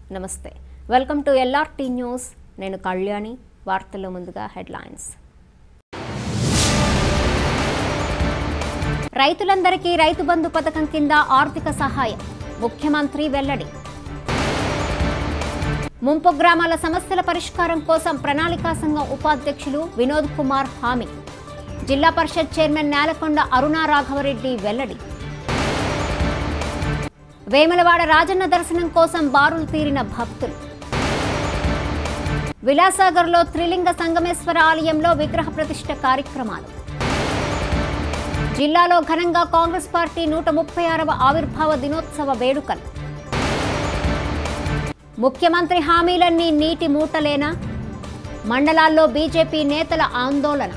నమస్తే welcome to LRT news నేను కళ్యాణి వార్తల్లో ముందుగా హెడ్లైన్స్ రైతులందరికీ రైతు బంధు పథకం కింద ఆర్థిక సహాయం ముఖ్యమంత్రి వెల్లడి ముంపు గ్రామాల సమస్యల పరిష్కారం కోసం ప్రణాళికా సంఘం ఉపాధ్యక్షులు వినోద్ కుమార్ హామీ జిల్లా పరిషత్ చైర్మన్ నేలకొండ అరుణా రాఘవరెడ్డి వెల్లడి వేములవాడ రాజన్న దర్శనం కోసం బారులు తీరిన భక్తులు విలాసాగర్లో త్రిలింగ సంగమేశ్వర ఆలయంలో విగ్రహ ప్రతిష్ఠ కార్యక్రమాలు జిల్లాలో ఘనంగా కాంగ్రెస్ పార్టీ నూట ముప్పై ఆరవ ఆవిర్భావ దినోత్సవ వేడుకలు ముఖ్యమంత్రి హామీలన్నీ నీటి మూటలేనా మండలాల్లో బీజేపీ నేతల ఆందోళన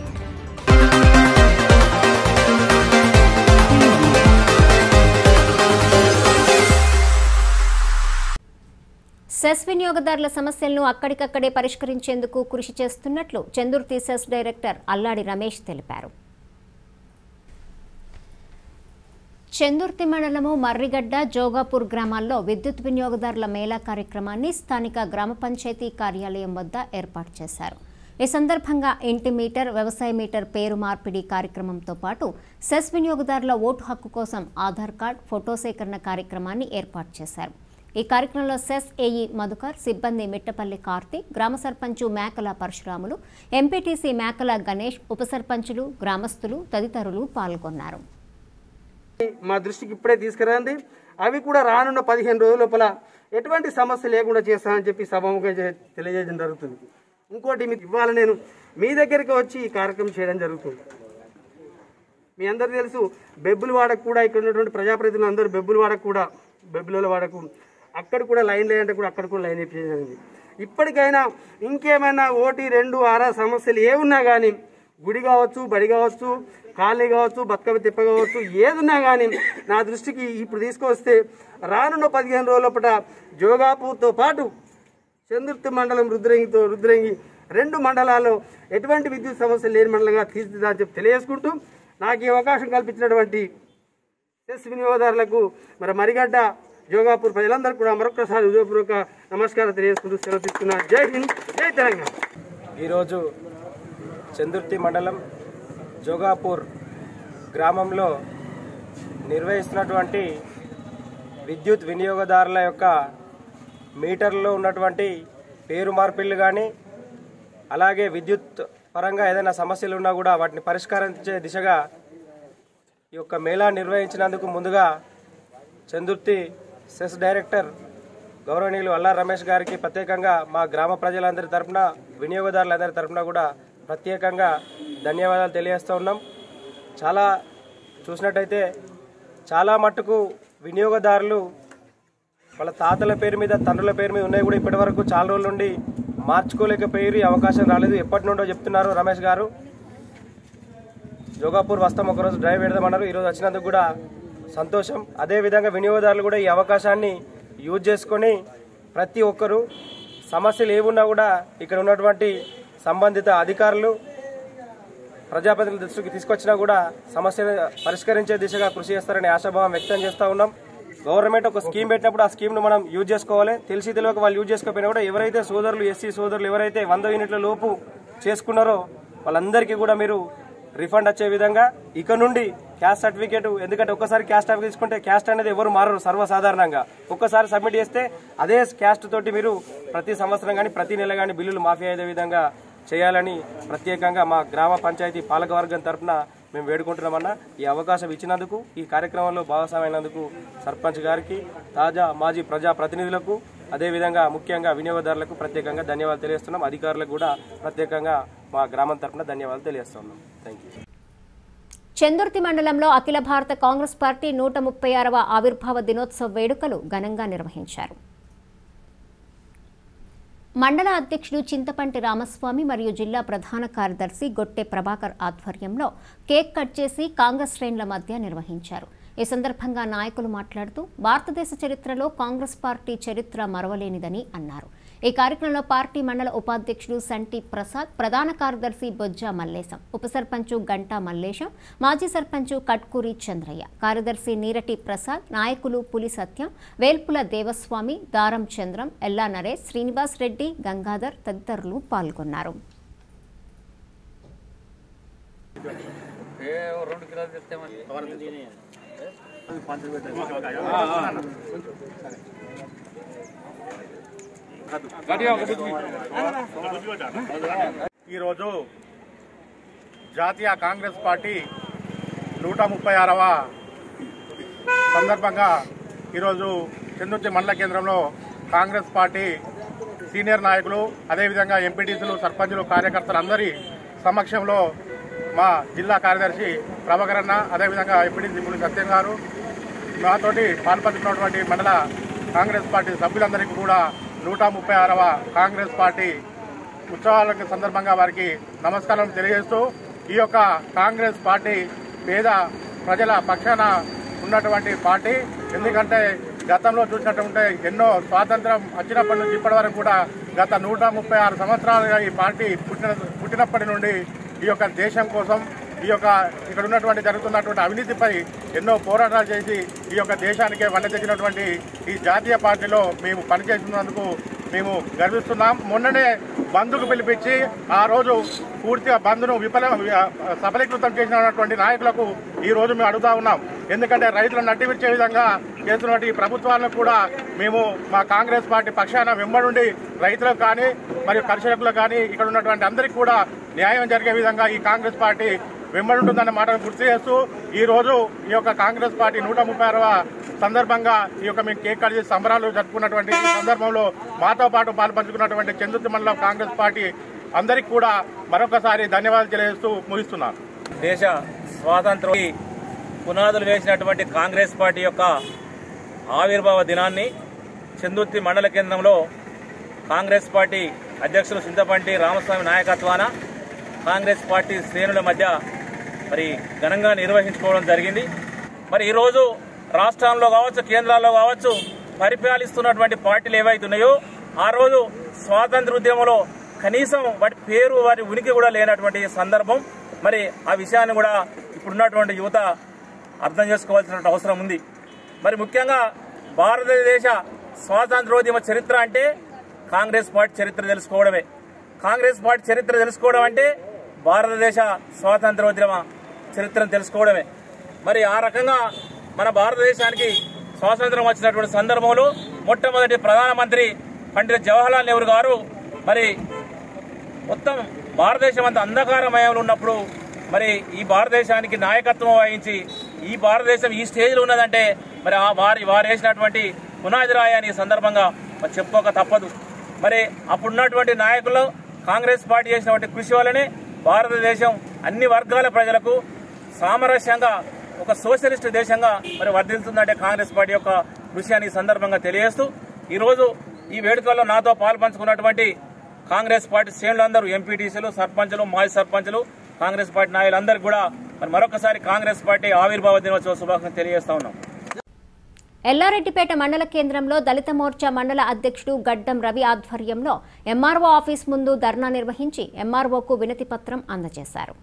సెస్ వినియోగదారుల సమస్యలను అక్కడికక్కడే పరిష్కరించేందుకు కృషి చేస్తున్నట్లు చందుర్తి సెస్ డైరెక్టర్ అల్లాడి రమేష్ తెలిపారు చందుర్తి మండలము మర్రిగడ్డ జోగాపూర్ గ్రామాల్లో విద్యుత్ వినియోగదారుల మేళా కార్యక్రమాన్ని స్థానిక గ్రామ పంచాయతీ కార్యాలయం వద్ద ఏర్పాటు చేశారు ఈ సందర్భంగా ఇంటి మీటర్ వ్యవసాయ మీటర్ పేరు మార్పిడి కార్యక్రమంతో పాటు సెస్ వినియోగదారుల ఓటు హక్కు కోసం ఆధార్ కార్డ్ ఫోటో సేకరణ కార్యక్రమాన్ని ఏర్పాటు చేశారు ఈ కార్యక్రమంలో సెస్ ఏఈ మధుకర్ సిబ్బంది మిట్టపల్లి కార్తీక్ గ్రామ సర్పంచు మేకల పరశురాములు ఎంపీటీసీ మేకల గణేష్ ఉప సర్పంచులు గ్రామస్తులు తదితరులు పాల్గొన్నారు మా దృష్టికి ఇప్పుడే తీసుకురండి అవి కూడా రానున్న పదిహేను రోజుల లోపల ఎటువంటి సమస్య లేకుండా చేస్తానని చెప్పి సభముఖం చే- తెలియజేయడం జరుగుతుంది ఇంకోటి మీకు ఇవాళ నేను మీ దగ్గరికి వచ్చి ఈ కార్యక్రమం చేయడం జరుగుతుంది మీ అందరికీ తెలుసు బెబ్బులు వాడకు కూడా ఇక్కడ ఉన్నటువంటి ప్రజాప్రతినిధులు అందరూ బెబ్బులు వాడకు కూడా బెబ్బుల వాడకు అక్కడ కూడా లైన్ లేదంటే కూడా అక్కడ కూడా లైన్ వేయించడం జరిగింది ఇప్పటికైనా ఇంకేమైనా ఓటీ రెండు ఆరా సమస్యలు ఏమున్నా కానీ గుడి కావచ్చు బడి కావచ్చు కాలనీ కావచ్చు బతుకమ్మ తిప్ప కావచ్చు ఏదున్నా కానీ నా దృష్టికి ఇప్పుడు తీసుకొస్తే రానున్న పదిహేను రోజుల లోపల జోగాపూర్తో పాటు చంద్రుర్తి మండలం రుద్రంగితో రుద్రంగి రెండు మండలాల్లో ఎటువంటి విద్యుత్ సమస్యలు లేని మండలంగా తీర్చిదిద్దామని చెప్పి తెలియజేసుకుంటూ నాకు ఈ అవకాశం కల్పించినటువంటి సెస్ వినియోగదారులకు మరి మరిగడ్డ జోగాపూర్ ప్రజలందరూ కూడా మరొకసారి హృదయపూర్వక నమస్కారం తెలియజేసుకుంటూ సెలవు తీసుకున్నాను జై హింద్ జై తెలంగాణ ఈరోజు చందుర్తి మండలం జోగాపూర్ గ్రామంలో నిర్వహిస్తున్నటువంటి విద్యుత్ వినియోగదారుల యొక్క మీటర్లో ఉన్నటువంటి పేరు మార్పిళ్ళు కానీ అలాగే విద్యుత్ పరంగా ఏదైనా సమస్యలు ఉన్నా కూడా వాటిని పరిష్కరించే దిశగా ఈ యొక్క మేళా నిర్వహించినందుకు ముందుగా చందుర్తి సెస్ డైరెక్టర్ గౌరవనీయులు అల్లా రమేష్ గారికి ప్రత్యేకంగా మా గ్రామ ప్రజలందరి తరపున వినియోగదారులందరి తరపున కూడా ప్రత్యేకంగా ధన్యవాదాలు తెలియజేస్తూ ఉన్నాం చాలా చూసినట్టయితే చాలా మట్టుకు వినియోగదారులు వాళ్ళ తాతల పేరు మీద తండ్రుల పేరు మీద ఉన్నాయి కూడా ఇప్పటి వరకు చాలా రోజుల నుండి మార్చుకోలేకపోయారు ఈ అవకాశం రాలేదు ఎప్పటి నుండో చెప్తున్నారు రమేష్ గారు జోగాపూర్ వస్తాం ఒకరోజు డ్రైవ్ పెడదామన్నారు ఈరోజు వచ్చినందుకు కూడా సంతోషం అదేవిధంగా వినియోగదారులు కూడా ఈ అవకాశాన్ని యూజ్ చేసుకొని ప్రతి ఒక్కరూ సమస్యలు ఏమున్నా కూడా ఇక్కడ ఉన్నటువంటి సంబంధిత అధికారులు ప్రజాప్రతినిధుల దృష్టికి తీసుకొచ్చినా కూడా సమస్యను పరిష్కరించే దిశగా కృషి చేస్తారని ఆశాభావం వ్యక్తం చేస్తూ ఉన్నాం గవర్నమెంట్ ఒక స్కీమ్ పెట్టినప్పుడు ఆ స్కీమ్ను మనం యూజ్ చేసుకోవాలి తెలిసి తెలియక వాళ్ళు యూజ్ చేసుకోకపోయినా కూడా ఎవరైతే సోదరులు ఎస్సీ సోదరులు ఎవరైతే వంద యూనిట్ల లోపు చేసుకున్నారో వాళ్ళందరికీ కూడా మీరు రిఫండ్ వచ్చే విధంగా ఇక నుండి క్యాస్ట్ సర్టిఫికేట్ ఎందుకంటే ఒక్కసారి క్యాస్ట్ సర్టిఫికేట్ తీసుకుంటే క్యాస్ట్ అనేది ఎవరు మారరు సర్వసాధారణంగా ఒక్కసారి సబ్మిట్ చేస్తే అదే క్యాస్ట్ తోటి మీరు ప్రతి సంవత్సరం కానీ ప్రతి నెల కానీ బిల్లులు మాఫీ అయ్యే విధంగా చేయాలని ప్రత్యేకంగా మా గ్రామ పంచాయతీ పాలకవర్గం తరఫున మేము వేడుకుంటున్నామన్నా ఈ అవకాశం ఇచ్చినందుకు ఈ కార్యక్రమంలో భాగస్వామైనందుకు సర్పంచ్ గారికి తాజా మాజీ ప్రజా ప్రతినిధులకు అదేవిధంగా ముఖ్యంగా వినియోగదారులకు ప్రత్యేకంగా ధన్యవాదాలు తెలియజేస్తున్నాం అధికారులకు కూడా ప్రత్యేకంగా మా గ్రామం తరఫున ధన్యవాదాలు తెలియజేస్తున్నాం థ్యాంక్ యూ చందుర్తి మండలంలో అఖిల భారత కాంగ్రెస్ పార్టీ నూట ముప్పై ఆరవ ఆవిర్భావ దినోత్సవ వేడుకలు ఘనంగా నిర్వహించారు మండల అధ్యక్షుడు చింతపంటి రామస్వామి మరియు జిల్లా ప్రధాన కార్యదర్శి గొట్టె ప్రభాకర్ ఆధ్వర్యంలో కేక్ కట్ చేసి కాంగ్రెస్ శ్రేణుల మధ్య నిర్వహించారు ఈ సందర్భంగా నాయకులు మాట్లాడుతూ భారతదేశ చరిత్రలో కాంగ్రెస్ పార్టీ చరిత్ర మరవలేనిదని అన్నారు ఈ కార్యక్రమంలో పార్టీ మండల ఉపాధ్యక్షుడు సంటి ప్రసాద్ ప్రధాన కార్యదర్శి బొజ్జ మల్లేశం ఉప సర్పంచు గంటా మల్లేశం మాజీ సర్పంచు కట్కూరి చంద్రయ్య కార్యదర్శి నీరటి ప్రసాద్ నాయకులు పులి సత్యం వేల్పుల దేవస్వామి దారం చంద్రం ఎల్లా నరేష్ శ్రీనివాస్ రెడ్డి గంగాధర్ తదితరులు పాల్గొన్నారు ఈరోజు జాతీయ కాంగ్రెస్ పార్టీ నూట ముప్పై ఆరవ సందర్భంగా ఈరోజు చందుర్తి మండల కేంద్రంలో కాంగ్రెస్ పార్టీ సీనియర్ నాయకులు అదేవిధంగా ఎంపీటీసీలు సర్పంచులు కార్యకర్తలందరి సమక్షంలో మా జిల్లా కార్యదర్శి ప్రభాకర్ అన్న అదేవిధంగా ఎంపీటీసీ పులి సత్యం గారు నాతోటి పాల్పంచుకున్నటువంటి మండల కాంగ్రెస్ పార్టీ సభ్యులందరికీ కూడా నూట ముప్పై ఆరవ కాంగ్రెస్ పార్టీ ఉత్సవాల సందర్భంగా వారికి నమస్కారం తెలియజేస్తూ ఈ యొక్క కాంగ్రెస్ పార్టీ పేద ప్రజల పక్షాన ఉన్నటువంటి పార్టీ ఎందుకంటే గతంలో చూసినట్టుంటే ఎన్నో స్వాతంత్రం వచ్చినప్పటి నుంచి ఇప్పటి వరకు కూడా గత నూట ముప్పై ఆరు సంవత్సరాలుగా ఈ పార్టీ పుట్టిన పుట్టినప్పటి నుండి ఈ యొక్క దేశం కోసం ఈ యొక్క ఇక్కడ ఉన్నటువంటి జరుగుతున్నటువంటి అవినీతిపై ఎన్నో పోరాటాలు చేసి ఈ యొక్క దేశానికే వల్ల తెచ్చినటువంటి ఈ జాతీయ పార్టీలో మేము పనిచేస్తున్నందుకు మేము గర్విస్తున్నాం మొన్ననే బంద్కు పిలిపించి ఆ రోజు పూర్తిగా బంద్ను విఫల సఫలీకృతం చేసినటువంటి నాయకులకు ఈ రోజు మేము అడుగుతా ఉన్నాం ఎందుకంటే రైతులను నట్టివిచ్చే విధంగా చేస్తున్నటువంటి ఈ ప్రభుత్వాలను కూడా మేము మా కాంగ్రెస్ పార్టీ పక్షాన వెంబడుండి రైతులకు కానీ మరియు కర్షకులకు కానీ ఇక్కడ ఉన్నటువంటి అందరికీ కూడా న్యాయం జరిగే విధంగా ఈ కాంగ్రెస్ పార్టీ వెంబడుంటుందన్న మాటను గుర్తు చేస్తూ ఈ రోజు ఈ యొక్క కాంగ్రెస్ పార్టీ నూట ముప్పై ఆరవ సందర్భంగా ఈ యొక్క మేము కేక్ కట్ చేసి సంబరాలు జరుపుకున్నటువంటి ఈ సందర్భంలో మాతో పాటు పాల్పంచుకున్నటువంటి చంద్రుతి మండలం కాంగ్రెస్ పార్టీ అందరికీ కూడా మరొకసారి ధన్యవాదాలు తెలియజేస్తూ ముగిస్తున్నాను దేశ స్వాతంత్రం పునాదులు వేసినటువంటి కాంగ్రెస్ పార్టీ యొక్క ఆవిర్భావ దినాన్ని చందుర్తి మండల కేంద్రంలో కాంగ్రెస్ పార్టీ అధ్యక్షులు చింతపంటి రామస్వామి నాయకత్వాన కాంగ్రెస్ పార్టీ శ్రేణుల మధ్య మరి ఘనంగా నిర్వహించుకోవడం జరిగింది మరి ఈరోజు రాష్ట్రంలో కావచ్చు కేంద్రాల్లో కావచ్చు పరిపాలిస్తున్నటువంటి పార్టీలు ఏవైతే ఉన్నాయో ఆ రోజు స్వాతంత్ర ఉద్యమంలో కనీసం వాటి పేరు వాటి ఉనికి కూడా లేనటువంటి సందర్భం మరి ఆ విషయాన్ని కూడా ఇప్పుడున్నటువంటి యువత అర్థం చేసుకోవాల్సిన అవసరం ఉంది మరి ముఖ్యంగా భారతదేశ స్వాతంత్రోద్యమ చరిత్ర అంటే కాంగ్రెస్ పార్టీ చరిత్ర తెలుసుకోవడమే కాంగ్రెస్ పార్టీ చరిత్ర తెలుసుకోవడం అంటే భారతదేశ స్వాతంత్రోద్యమ చరిత్రను తెలుసుకోవడమే మరి ఆ రకంగా మన భారతదేశానికి స్వాతంత్రం వచ్చినటువంటి సందర్భంలో మొట్టమొదటి ప్రధానమంత్రి పండిత్ జవహర్లాల్ నెహ్రూ గారు మరి మొత్తం భారతదేశం అంత అంధకారమయంలో ఉన్నప్పుడు మరి ఈ భారతదేశానికి నాయకత్వం వహించి ఈ భారతదేశం ఈ స్టేజ్లో ఉన్నదంటే మరి ఆ వారి వారు వేసినటువంటి పునాది రాయని ఈ సందర్భంగా మరి చెప్పుకోక తప్పదు మరి అప్పుడున్నటువంటి నాయకులు కాంగ్రెస్ పార్టీ చేసినటువంటి కృషి వల్లనే భారతదేశం అన్ని వర్గాల ప్రజలకు సామరస్యంగా ఒక సోషలిస్ట్ దేశంగా మరి వర్ధిల్తుందంటే కాంగ్రెస్ పార్టీ యొక్క కృషి అని ఈ సందర్భంగా తెలియజేస్తూ ఈరోజు ఈ వేడుకల్లో నాతో పాల్పంచుకున్నటువంటి కాంగ్రెస్ పార్టీ శ్రేణులందరూ ఎంపీటీసీలు సర్పంచులు మాజీ సర్పంచులు కాంగ్రెస్ పార్టీ నాయకులందరికీ కూడా మరి మరొకసారి కాంగ్రెస్ పార్టీ ఆవిర్భావ దినోత్సవ శుభాకాంక్షలు తెలియజేస్తా ఉన్నాం ఎల్లారెడ్డిపేట మండల కేంద్రంలో దళిత మోర్చా మండల అధ్యక్షుడు గడ్డం రవి ఆధ్వర్యంలో ఎంఆర్ఓ ఆఫీస్ ముందు ధర్నా నిర్వహించి ఎంఆర్ఓకు వినతి పత్రం అందజేశారు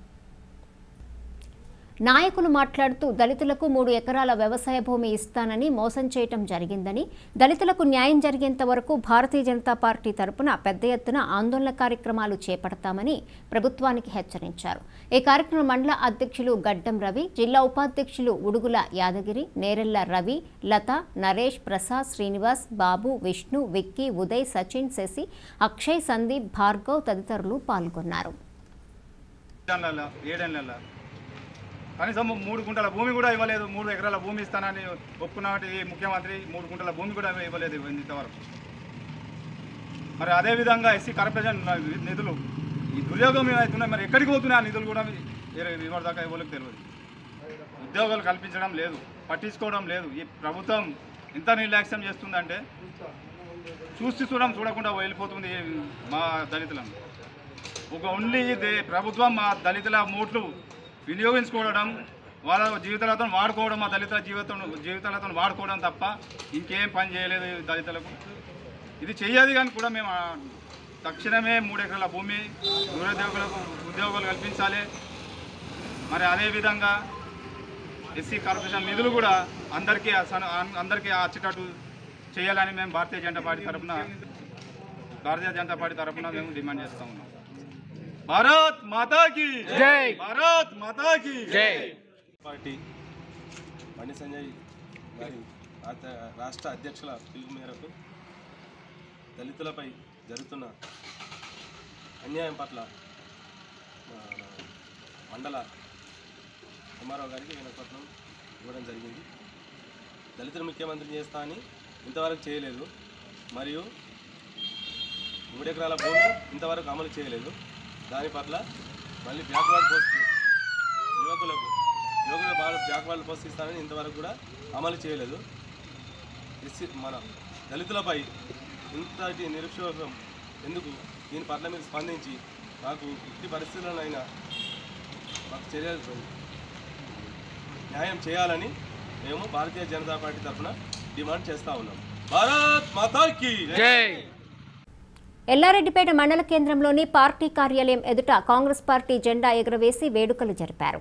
నాయకులు మాట్లాడుతూ దళితులకు మూడు ఎకరాల వ్యవసాయ భూమి ఇస్తానని మోసం చేయటం జరిగిందని దళితులకు న్యాయం జరిగేంత వరకు భారతీయ జనతా పార్టీ తరపున పెద్ద ఎత్తున ఆందోళన కార్యక్రమాలు చేపడతామని ప్రభుత్వానికి హెచ్చరించారు ఈ కార్యక్రమం మండల అధ్యక్షులు గడ్డం రవి జిల్లా ఉపాధ్యక్షులు ఉడుగుల యాదగిరి నేరెళ్ల రవి లత నరేష్ ప్రసాద్ శ్రీనివాస్ బాబు విష్ణు విక్కీ ఉదయ్ సచిన్ శశి అక్షయ్ సందీప్ భార్గవ్ తదితరులు పాల్గొన్నారు నెలల ఏడేళ్ళ నెలల కనీసం మూడు గుంటల భూమి కూడా ఇవ్వలేదు మూడు ఎకరాల భూమి ఇస్తానని ఒప్పుకున్నటువంటి ఈ ముఖ్యమంత్రి మూడు గుంటల భూమి కూడా ఇవ్వలేదు ఇంతవరకు మరి అదేవిధంగా ఎస్సీ కార్పొరేషన్ నిధులు ఈ దుర్యోగం ఏమవుతున్నాయి మరి ఎక్కడికి పోతున్నాయి ఆ నిధులు కూడా ఇవ్వడం దాకా ఇవ్వలేక తెలియదు ఉద్యోగాలు కల్పించడం లేదు పట్టించుకోవడం లేదు ఈ ప్రభుత్వం ఎంత నిర్లక్ష్యం చేస్తుందంటే చూసి చూడడం చూడకుండా వెళ్ళిపోతుంది ఈ మా దళితులను ఒక ఓన్లీ ఇది ప్రభుత్వం మా దళితుల మూట్లు వినియోగించుకోవడం వాళ్ళ జీవితాలతో వాడుకోవడం మా దళితుల జీవితం జీవితాలతో వాడుకోవడం తప్ప ఇంకేం పని చేయలేదు ఈ దళితులకు ఇది చెయ్యదు కానీ కూడా మేము ఆ, తక్షణమే మూడు ఎకరాల భూమి నిరుద్యోగులకు ఉద్యోగాలు కల్పించాలి మరి అదేవిధంగా ఎస్సీ కార్పొరేషన్ నిధులు కూడా అందరికీ అస- అందరికీ వచ్చేటట్టు చేయాలని మేము భారతీయ జనతా పార్టీ తరఫున భారతీయ జనతా పార్టీ తరఫున మేము డిమాండ్ చేస్తా ఉన్నాం భారత్ మాతాకి జై భారత్ మాతాకి జై పార్టీ బండి సంజయ్ గారి రాత- రాష్ట్ర అధ్యక్షుల పిలుపు మేరకు దళితులపై జరుగుతున్న అన్యాయం పట్ల మన మండల ఎంఆర్ఓ గారికి వినపత్రం ఇవ్వడం జరిగింది దళితులు ముఖ్యమంత్రి చేస్తా అని ఇంతవరకు చేయలేదు మరియు మూడు ఎకరాల భూమి ఇంతవరకు అమలు చేయలేదు దాని పట్ల మళ్ళీ బ్యాక్వర్డ్ పోస్ట్ యువకులకు యువకులు బాగా బ్యాక్వర్డ్ పోస్ట్ ఇస్తానని ఇంతవరకు కూడా అమలు చేయలేదు ఎస్సీ మన దళితులపై ఇంతటి నిరుక్షోభం ఎందుకు దీని పట్ల మీరు స్పందించి మాకు ఇట్టి పరిస్థితులనైనా మాకు చర్యలు న్యాయం చేయాలని మేము భారతీయ జనతా పార్టీ తరఫున డిమాండ్ చేస్తా ఉన్నాం భారత్ మాతాకి ఎల్లారెడ్డిపేట మండల కేంద్రంలోని పార్టీ కార్యాలయం ఎదుట కాంగ్రెస్ పార్టీ జెండా ఎగురవేసి వేడుకలు జరిపారు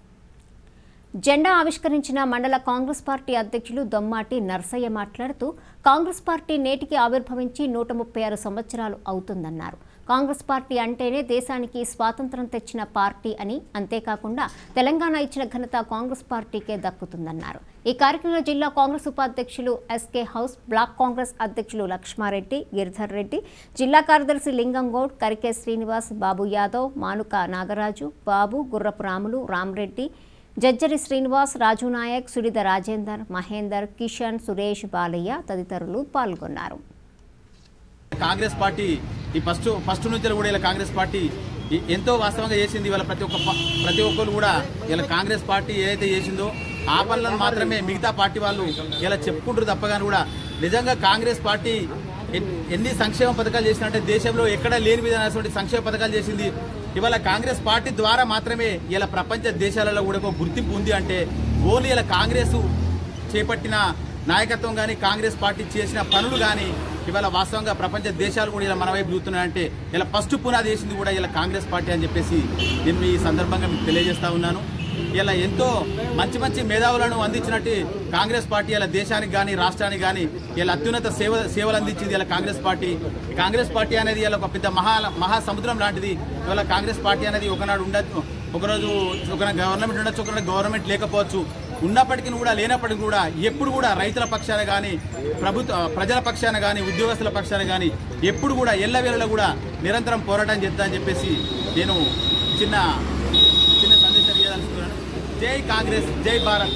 జెండా ఆవిష్కరించిన మండల కాంగ్రెస్ పార్టీ అధ్యక్షులు దొమ్మాటి నర్సయ్య మాట్లాడుతూ కాంగ్రెస్ పార్టీ నేటికి ఆవిర్భవించి నూట ముప్పై ఆరు సంవత్సరాలు అవుతుందన్నారు కాంగ్రెస్ పార్టీ అంటేనే దేశానికి స్వాతంత్రం తెచ్చిన పార్టీ అని అంతేకాకుండా తెలంగాణ ఇచ్చిన ఘనత కాంగ్రెస్ పార్టీకే దక్కుతుందన్నారు ఈ కార్యక్రమంలో జిల్లా కాంగ్రెస్ ఉపాధ్యక్షులు ఎస్కే హౌస్ బ్లాక్ కాంగ్రెస్ అధ్యక్షులు లక్ష్మారెడ్డి గిరిధర్ రెడ్డి జిల్లా కార్యదర్శి లింగంగౌడ్ కరికే శ్రీనివాస్ బాబు యాదవ్ మానుక నాగరాజు బాబు గుర్రపు రాములు రామ్రెడ్డి జజ్జరి శ్రీనివాస్ రాజు నాయక్ సుడిద రాజేందర్ మహేందర్ కిషన్ సురేష్ బాలయ్య తదితరులు పాల్గొన్నారు కాంగ్రెస్ పార్టీ ఈ ఫస్ట్ ఫస్ట్ నుంచి కూడా ఇలా కాంగ్రెస్ పార్టీ ఈ- ఎంతో వాస్తవంగా చేసింది ఇవాళ ప్రతి ఒక్క ప- ప్రతి ఒక్కరు కూడా ఇలా కాంగ్రెస్ పార్టీ ఏదైతే చేసిందో ఆ పనులను మాత్రమే మిగతా పార్టీ వాళ్ళు ఇలా చెప్పుకుంటారు తప్పగాని కూడా నిజంగా కాంగ్రెస్ పార్టీ ఎన్- ఎన్ని సంక్షేమ పథకాలు చేసినట్టే దేశంలో ఎక్కడ లేని విధమైనటువంటి సంక్షేమ పథకాలు చేసింది ఇవాళ కాంగ్రెస్ పార్టీ ద్వారా మాత్రమే ఇలా ప్రపంచ దేశాలలో కూడా ఒక గుర్తింపు ఉంది అంటే ఓన్లీ ఇలా కాంగ్రెస్ చేపట్టిన నాయకత్వం కానీ కాంగ్రెస్ పార్టీ చేసిన పనులు కానీ ఇవాళ వాస్తవంగా ప్రపంచ దేశాలు కూడా ఇలా మన వైపు చూస్తున్నాయంటే ఇలా ఫస్ట్ పునాది వేసింది కూడా ఇలా కాంగ్రెస్ పార్టీ అని చెప్పేసి నేను ఈ సందర్భంగా మీకు తెలియజేస్తా ఉన్నాను ఇలా ఎంతో మంచి మంచి మేధావులను అందించినట్టు కాంగ్రెస్ పార్టీ ఇలా దేశానికి కానీ రాష్ట్రానికి కానీ ఇలా అత్యున్నత సేవ సేవలు అందించింది ఇలా కాంగ్రెస్ పార్టీ ఈ కాంగ్రెస్ పార్టీ అనేది ఇలా ఒక పెద్ద మహా మహాసముద్రం లాంటిది ఇవాళ కాంగ్రెస్ పార్టీ అనేది ఒకనాడు ఉండొచ్చు ఒకరోజు ఒక గవర్నమెంట్ ఉండొచ్చు ఒకనాడు గవర్నమెంట్ లేకపోవచ్చు ఉన్నప్పటికీ కూడా లేనప్పటికీ కూడా ఎప్పుడు కూడా రైతుల పక్షాన కానీ ప్రభుత్వ ప్రజల పక్షాన కానీ ఉద్యోగస్తుల పక్షాన కానీ ఎప్పుడు కూడా ఎల్లవేళలో కూడా నిరంతరం పోరాటం చేద్దా అని చెప్పేసి నేను చిన్న చిన్న సందేశం ఇవ్వదలుచుకున్నాను జై కాంగ్రెస్ జై భారత్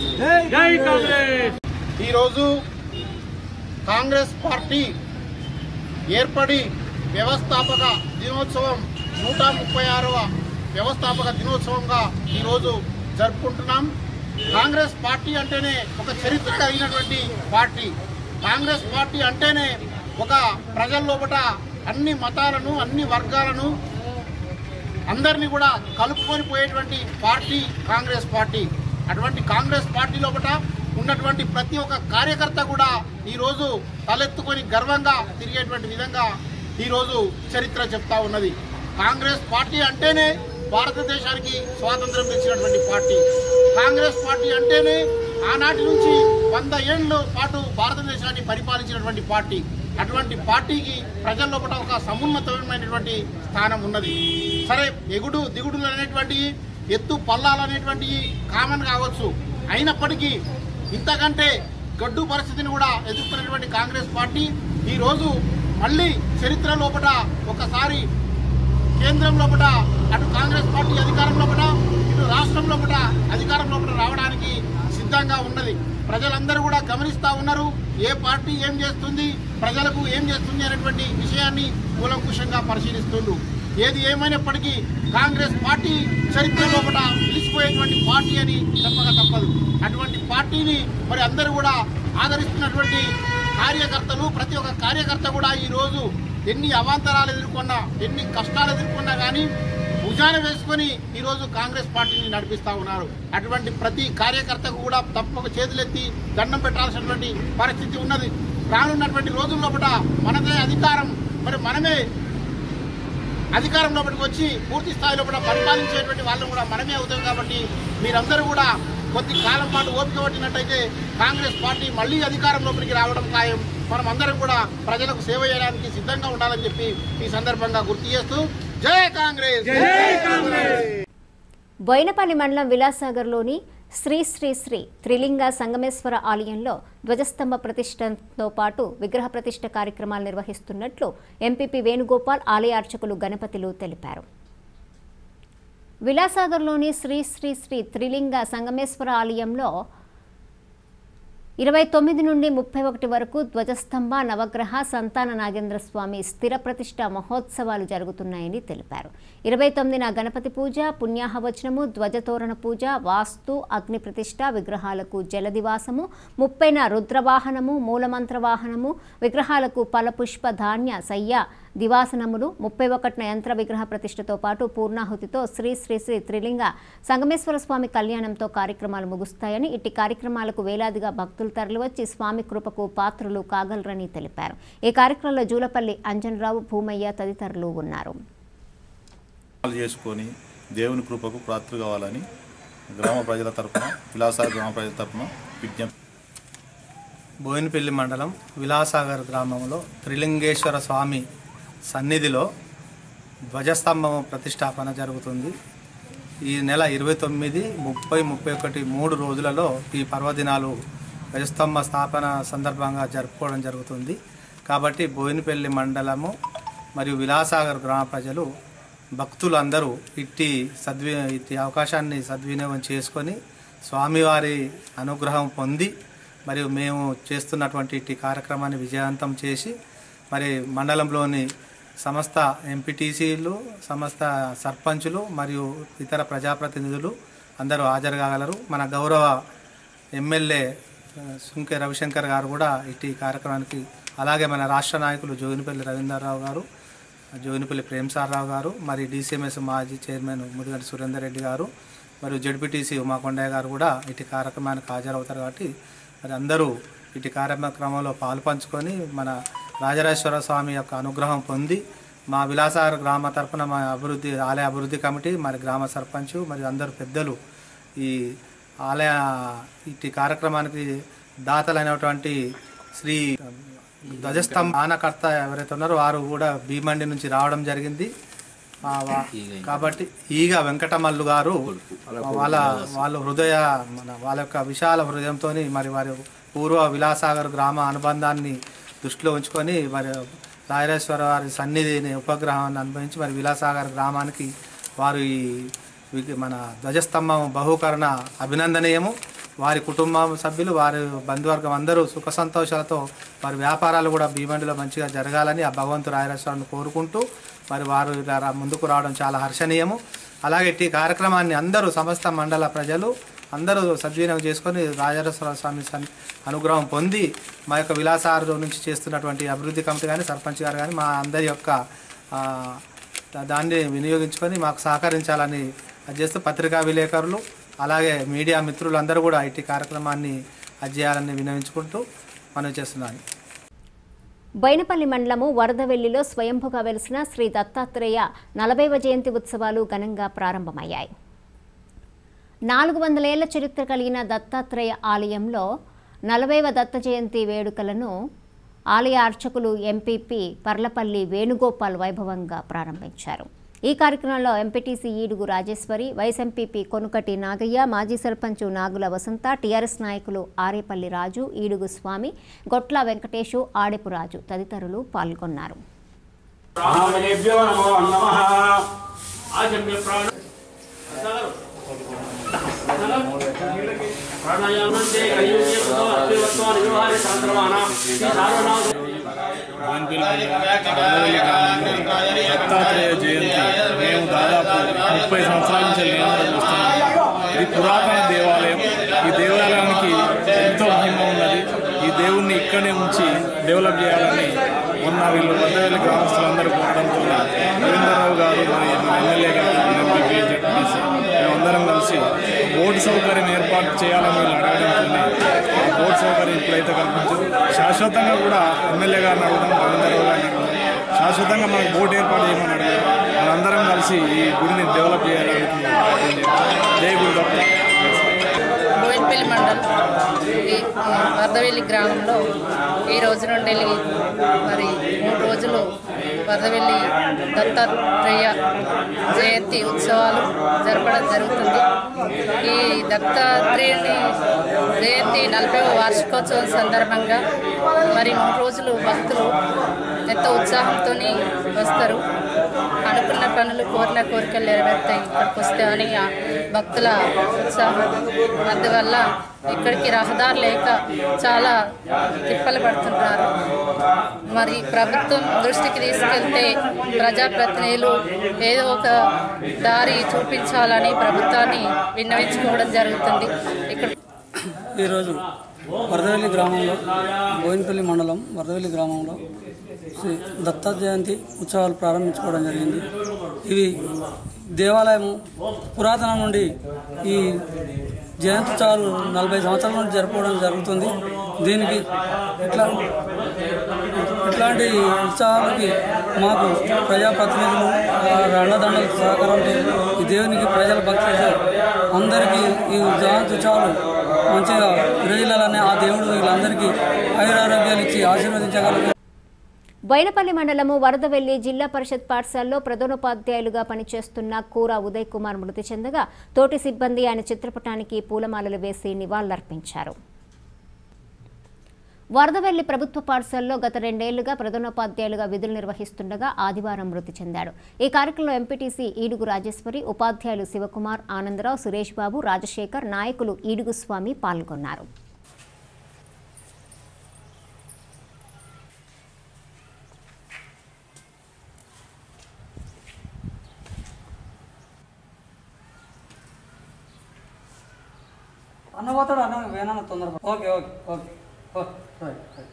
ఈరోజు కాంగ్రెస్ పార్టీ ఏర్పడి వ్యవస్థాపక దినోత్సవం నూట ముప్పై ఆరవ వ్యవస్థాపక దినోత్సవంగా ఈరోజు జరుపుకుంటున్నాం కాంగ్రెస్ పార్టీ అంటేనే ఒక చరిత్ర కలిగినటువంటి పార్టీ కాంగ్రెస్ పార్టీ అంటేనే ఒక ప్రజల లోపట అన్ని మతాలను అన్ని వర్గాలను అందరినీ కూడా కలుపుకొని పోయేటువంటి పార్టీ కాంగ్రెస్ పార్టీ అటువంటి కాంగ్రెస్ పార్టీ లోపల ఉన్నటువంటి ప్రతి ఒక్క కార్యకర్త కూడా ఈరోజు తలెత్తుకొని గర్వంగా తిరిగేటువంటి విధంగా ఈరోజు చరిత్ర చెప్తా ఉన్నది కాంగ్రెస్ పార్టీ అంటేనే భారతదేశానికి స్వాతంత్రం తెచ్చినటువంటి పార్టీ కాంగ్రెస్ పార్టీ అంటేనే ఆనాటి నుంచి వంద ఏళ్ళ పాటు భారతదేశాన్ని పరిపాలించినటువంటి పార్టీ అటువంటి పార్టీకి ప్రజల లోపల ఒక సమున్నతమైనటువంటి స్థానం ఉన్నది సరే ఎగుడు దిగుడులు అనేటువంటి ఎత్తు పల్లాలు అనేటువంటివి కామన్ కావచ్చు అయినప్పటికీ ఇంతకంటే గడ్డు పరిస్థితిని కూడా ఎదుర్కొన్నటువంటి కాంగ్రెస్ పార్టీ ఈరోజు మళ్ళీ చరిత్ర లోపల ఒకసారి కేంద్రం లోపల అటు కాంగ్రెస్ పార్టీ అధికారం లోపల ఇటు రాష్ట్రం లోపల అధికారం లోపల రావడానికి సిద్ధంగా ఉన్నది ప్రజలందరూ కూడా గమనిస్తా ఉన్నారు ఏ పార్టీ ఏం చేస్తుంది ప్రజలకు ఏం చేస్తుంది అనేటువంటి విషయాన్ని కూలంకుషంగా పరిశీలిస్తుండ్రు ఏది ఏమైనప్పటికీ కాంగ్రెస్ పార్టీ చరిత్ర లోపల నిలిచిపోయేటువంటి పార్టీ అని చెప్పక తప్పదు అటువంటి పార్టీని మరి అందరూ కూడా ఆదరిస్తున్నటువంటి కార్యకర్తలు ప్రతి ఒక్క కార్యకర్త కూడా ఈ రోజు ఎన్ని అవాంతరాలు ఎదుర్కొన్నా ఎన్ని కష్టాలు ఎదుర్కొన్నా కానీ భుజాన వేసుకొని ఈరోజు కాంగ్రెస్ పార్టీని నడిపిస్తా ఉన్నారు అటువంటి ప్రతి కార్యకర్తకు కూడా తప్పక చేతులెత్తి దండం పెట్టాల్సినటువంటి పరిస్థితి ఉన్నది రానున్నటువంటి రోజుల్లో కూడా మనదే అధికారం మరి మనమే అధికారంలోపలికి వచ్చి పూర్తి స్థాయిలో కూడా పరిపాలించేటువంటి వాళ్ళు కూడా మనమే అవుతాం కాబట్టి మీరందరూ కూడా కొద్ది కాలం పాటు ఓపిక పట్టినట్టయితే కాంగ్రెస్ పార్టీ మళ్ళీ అధికారంలోపలికి రావడం ఖాయం మనం అందరం కూడా ప్రజలకు సేవ చేయడానికి సిద్ధంగా ఉండాలని చెప్పి ఈ సందర్భంగా గుర్తు చేస్తూ జై కాంగ్రెస్ బోయినపల్లి మండలం విలాసాగర్లోని శ్రీ శ్రీ శ్రీ త్రిలింగ సంగమేశ్వర ఆలయంలో ధ్వజస్తంభ ప్రతిష్టతో పాటు విగ్రహ ప్రతిష్ఠ కార్యక్రమాలు నిర్వహిస్తున్నట్లు ఎంపీపీ వేణుగోపాల్ ఆలయ అర్చకులు గణపతిలు తెలిపారు విలాసాగర్లోని శ్రీ శ్రీ శ్రీ త్రిలింగ సంగమేశ్వర ఆలయంలో ఇరవై తొమ్మిది నుండి ముప్పై ఒకటి వరకు ధ్వజస్తంభ నవగ్రహ సంతాన నాగేంద్ర స్వామి స్థిర ప్రతిష్ట మహోత్సవాలు జరుగుతున్నాయని తెలిపారు ఇరవై తొమ్మిదిన గణపతి పూజ పుణ్యాహవచనము ధ్వజతోరణ పూజ వాస్తు అగ్ని ప్రతిష్ట విగ్రహాలకు జలదివాసము ముప్పైన రుద్రవాహనము మూలమంత్ర వాహనము విగ్రహాలకు ఫలపుష్ప ధాన్య సయ్య దివాసనములు ముప్పై ఒకటిన యంత్ర విగ్రహ ప్రతిష్టతో పాటు పూర్ణాహుతితో శ్రీ శ్రీ శ్రీ త్రిలింగ సంగమేశ్వర స్వామి కళ్యాణంతో కార్యక్రమాలు ముగుస్తాయని ఇట్టి కార్యక్రమాలకు వేలాదిగా భక్తులు తరలివచ్చి స్వామి కృపకు పాత్రులు కాగలరని తెలిపారు ఈ కార్యక్రమంలో జూలపల్లి అంజనరావు భూమయ్య తదితరులు ఉన్నారు చేసుకొని దేవుని కృపకు పాత్ర కావాలని గ్రామ ప్రజల తరపున విలాసాగర్ గ్రామ ప్రజల తరపున విజ్ఞప్తి బోయినపల్లి మండలం విలాసాగర్ గ్రామంలో త్రిలింగేశ్వర స్వామి సన్నిధిలో ధ్వజస్తంభం ప్రతిష్టాపన జరుగుతుంది ఈ నెల ఇరవై తొమ్మిది ముప్పై ముప్పై ఒకటి మూడు రోజులలో ఈ పర్వదినాలు ధ్వజస్తంభ స్థాపన సందర్భంగా జరుపుకోవడం జరుగుతుంది కాబట్టి బోయినపల్లి మండలము మరియు విలాసాగర్ గ్రామ ప్రజలు భక్తులందరూ ఇట్టి సద్వి ఇట్టి అవకాశాన్ని సద్వినియోగం చేసుకొని స్వామివారి అనుగ్రహం పొంది మరియు మేము చేస్తున్నటువంటి ఇట్టి కార్యక్రమాన్ని విజయవంతం చేసి మరి మండలంలోని సమస్త ఎంపీటీసీలు సమస్త సర్పంచులు మరియు ఇతర ప్రజాప్రతినిధులు అందరూ హాజరు కాగలరు మన గౌరవ ఎమ్మెల్యే ఆ, సుంకె రవిశంకర్ గారు కూడా ఇట్టి కార్యక్రమానికి అలాగే మన రాష్ట్ర నాయకులు జోగినిపల్లి రవీంద్రరావు గారు జోగినిపల్లి ప్రేమసారరావు గారు మరి డీసీఎంఎస్ మాజీ చైర్మన్ ముదిగంటి సురేందర్ రెడ్డి గారు మరియు జడ్పీటీసీ ఉమాకొండయ్య గారు కూడా ఇటు కార్యక్రమానికి హాజరవుతారు కాబట్టి మరి అందరూ ఇటు కార్యక్రమంలో పాలు పంచుకొని మన రాజరాజేశ్వర స్వామి యొక్క అనుగ్రహం పొంది మా విలాసాగర్ గ్రామ తరపున మా అభివృద్ధి ఆలయ అభివృద్ధి కమిటీ మరి గ్రామ సర్పంచ్ మరియు అందరు పెద్దలు ఈ ఆలయ ఇట్టి కార్యక్రమానికి దాతలైనటువంటి శ్రీ ధ్వజస్తంభ ఆనకర్త ఎవరైతే ఉన్నారో వారు కూడా భీమండి నుంచి రావడం జరిగింది ఆ వా- కాబట్టి ఈగ వెంకటమల్లు గారు వాళ్ళ వాళ్ళ హృదయ మన వాళ్ళ యొక్క విశాల హృదయంతో మరి వారి పూర్వ విలాసాగర్ గ్రామ అనుబంధాన్ని దృష్టిలో ఉంచుకొని మరి రాయరేశ్వర వారి సన్నిధిని ఉపగ్రహాన్ని అనుభవించి మరి విలాసాగర్ గ్రామానికి వారు ఈ వి- మన ధ్వజస్తంభం బహుకరణ అభినందనీయము వారి కుటుంబ సభ్యులు వారి బంధువర్గం అందరూ సుఖ సంతోషాలతో వారి వ్యాపారాలు కూడా భీమండిలో మంచిగా జరగాలని ఆ భగవంతు రాయరేశ్వరాన్ని కోరుకుంటూ మరి వారు ఇలా రా- ముందుకు రావడం చాలా హర్షణీయము అలాగే ఈ కార్యక్రమాన్ని అందరూ సమస్త మండల ప్రజలు అందరూ సద్వినియోగం చేసుకొని రాజేశ్వర స్వామి సన్- అనుగ్రహం పొంది మా యొక్క విలాసారు నుంచి చేస్తున్నటువంటి అభివృద్ధి కమిటీ కానీ సర్పంచ్ గారు కానీ మా అందరి యొక్క ఆ, దా- దాన్ని వినియోగించుకొని మాకు సహకరించాలని అది చేస్తూ పత్రికా విలేకరులు అలాగే మీడియా మిత్రులు అందరూ కూడా ఇట్టి కార్యక్రమాన్ని అది చేయాలని వినవించుకుంటూ మనం చేస్తున్నాను బైనపల్లి మండలము వరదవెల్లిలో స్వయంభుగా వెలిసిన శ్రీ దత్తాత్రేయ నలభైవ జయంతి ఉత్సవాలు ఘనంగా ప్రారంభమయ్యాయి నాలుగు వందల ఏళ్ల చరిత్ర కలిగిన దత్తాత్రేయ ఆలయంలో నలభైవ దత్త జయంతి వేడుకలను ఆలయ అర్చకులు ఎంపీపీ పర్లపల్లి వేణుగోపాల్ వైభవంగా ప్రారంభించారు ఈ కార్యక్రమంలో MPTC Edugu Rajeshwari vice MPP Konukati Nagaiah మాజీ సర్పంచ్ నాగుల వసంత టీఆర్ఎస్ నాయకులు ఆరేపల్లి రాజు ఈడుగు స్వామి గొట్ల వెంకటేశు ఆడెపు రాజు తదితరులు పాల్గొన్నారు మహామనేభ్యో నమో నమః ఆచమ్య ప్రాణ ప్రాణాయామంతే కయ్యూర్యకృతో అత్యవత్వా నిర్వహారి శాంతమాన శ్రీ సార్వనామ దత్తాత్రేయ జయంతి మేము దాదాపు ముప్పై సంవత్సరాల నుంచి నిరంతరం చూస్తున్నాం ఇది పురాతన దేవాలయం ఈ దేవాలయానికి ఎంతో మహిమ ఉన్నది ఈ దేవుణ్ణి ఇక్కడే ఉంచి డెవలప్ చేయాలని మొన్న వీళ్ళు వద్దవెల్లి గ్రామస్తులందరూ కోరడంతో రవీంద్రరావు గారు మరి మన ఎమ్మెల్యే గారు ఎంపీపీ జడ్పీసీ మేమందరం కలిసి బోర్డు సౌకర్యం ఏర్పాటు చేయాలని వీళ్ళు అడగడంతోనే ఆ బోర్డు సౌకర్యం ఇప్పుడైతే కల్పించారు శాశ్వతంగా కూడా ఎమ్మెల్యే గారిని అడుగుదాం రవీంద్రరావు గారిని అడుగుదాం శాశ్వతంగా మనకు బోర్డు ఏర్పాటు చేయమని అడిగారు మనందరం కలిసి ఈ గుడిని డెవలప్ చేయడానికి జై గురు దత్త బోయినపల్లి మండలం ఈ వరదవెల్లి గ్రామంలో ఈ రోజు నుండి మరి మూడు రోజులు వరదవెల్లి దత్తాత్రేయ జయంతి ఉత్సవాలు జరపడం జరుగుతుంది ఈ దత్తాత్రేయుని జయంతి నలభై వార్షికోత్సవం సందర్భంగా మరి మూడు రోజులు భక్తులు ఎంతో ఉత్సాహంతో వస్తారు అనుకున్న పనులు కోరిన కోరికలు నెరవేరుతాయి ఇక్కడికి వస్తే అని ఆ భక్తుల ఉత్సాహం అందువల్ల ఇక్కడికి రహదారి లేక చాలా తిప్పలు పడుతున్నారు మరి ప్రభుత్వం దృష్టికి తీసుకెళ్తే ప్రజాప్రతినిధులు ఏదో ఒక దారి చూపించాలని ప్రభుత్వాన్ని విన్నవించుకోవడం జరుగుతుంది ఇక్కడ ఈరోజు వరదవెల్లి గ్రామంలో బోయినపల్లి మండలం వరదవెల్లి గ్రామంలో శ్రీ దత్త జయంతి ఉత్సవాలు ప్రారంభించుకోవడం జరిగింది ఇవి దేవాలయము పురాతనం నుండి ఈ జయంతి ఉత్సవాలు నలభై సంవత్సరాల నుండి జరుపుకోవడం జరుగుతుంది దీనికి ఇట్లా ఇట్లాంటి ఉత్సవాలకి మాకు ప్రజాప్రతినిధులు రండదండల సహకారంతో ఈ దేవునికి ప్రజల భక్తులతో అందరికీ ఈ జయంతి ఉత్సవాలు మంచిగా విరజిల్లాలని ఆ దేవుడు వీళ్ళందరికీ ఆయురారోగ్యాలు ఇచ్చి ఆశీర్వదించగలరు బైనపల్లి మండలము వరదవెల్లి జిల్లా పరిషత్ పాఠశాలలో ప్రధానోపాధ్యాయులుగా పనిచేస్తున్న కూర ఉదయ్ కుమార్ మృతి చెందగా తోటి సిబ్బంది ఆయన చిత్రపటానికి పూలమాలలు వేసి నివాళులర్పించారు వరదవెల్లి ప్రభుత్వ పాఠశాలలో గత రెండేళ్లుగా ప్రధానోపాధ్యాయులుగా విధులు నిర్వహిస్తుండగా ఆదివారం మృతి చెందాడు ఈ కార్యక్రమంలో ఎంపీటీసీ ఈడుగు రాజేశ్వరి ఉపాధ్యాయులు శివకుమార్ ఆనందరావు సురేష్ బాబు రాజశేఖర్ నాయకులు ఈడుగు స్వామి పాల్గొన్నారు అన్న పోతాడు అన్న వేనన్న తొందర okay okay okay okay right right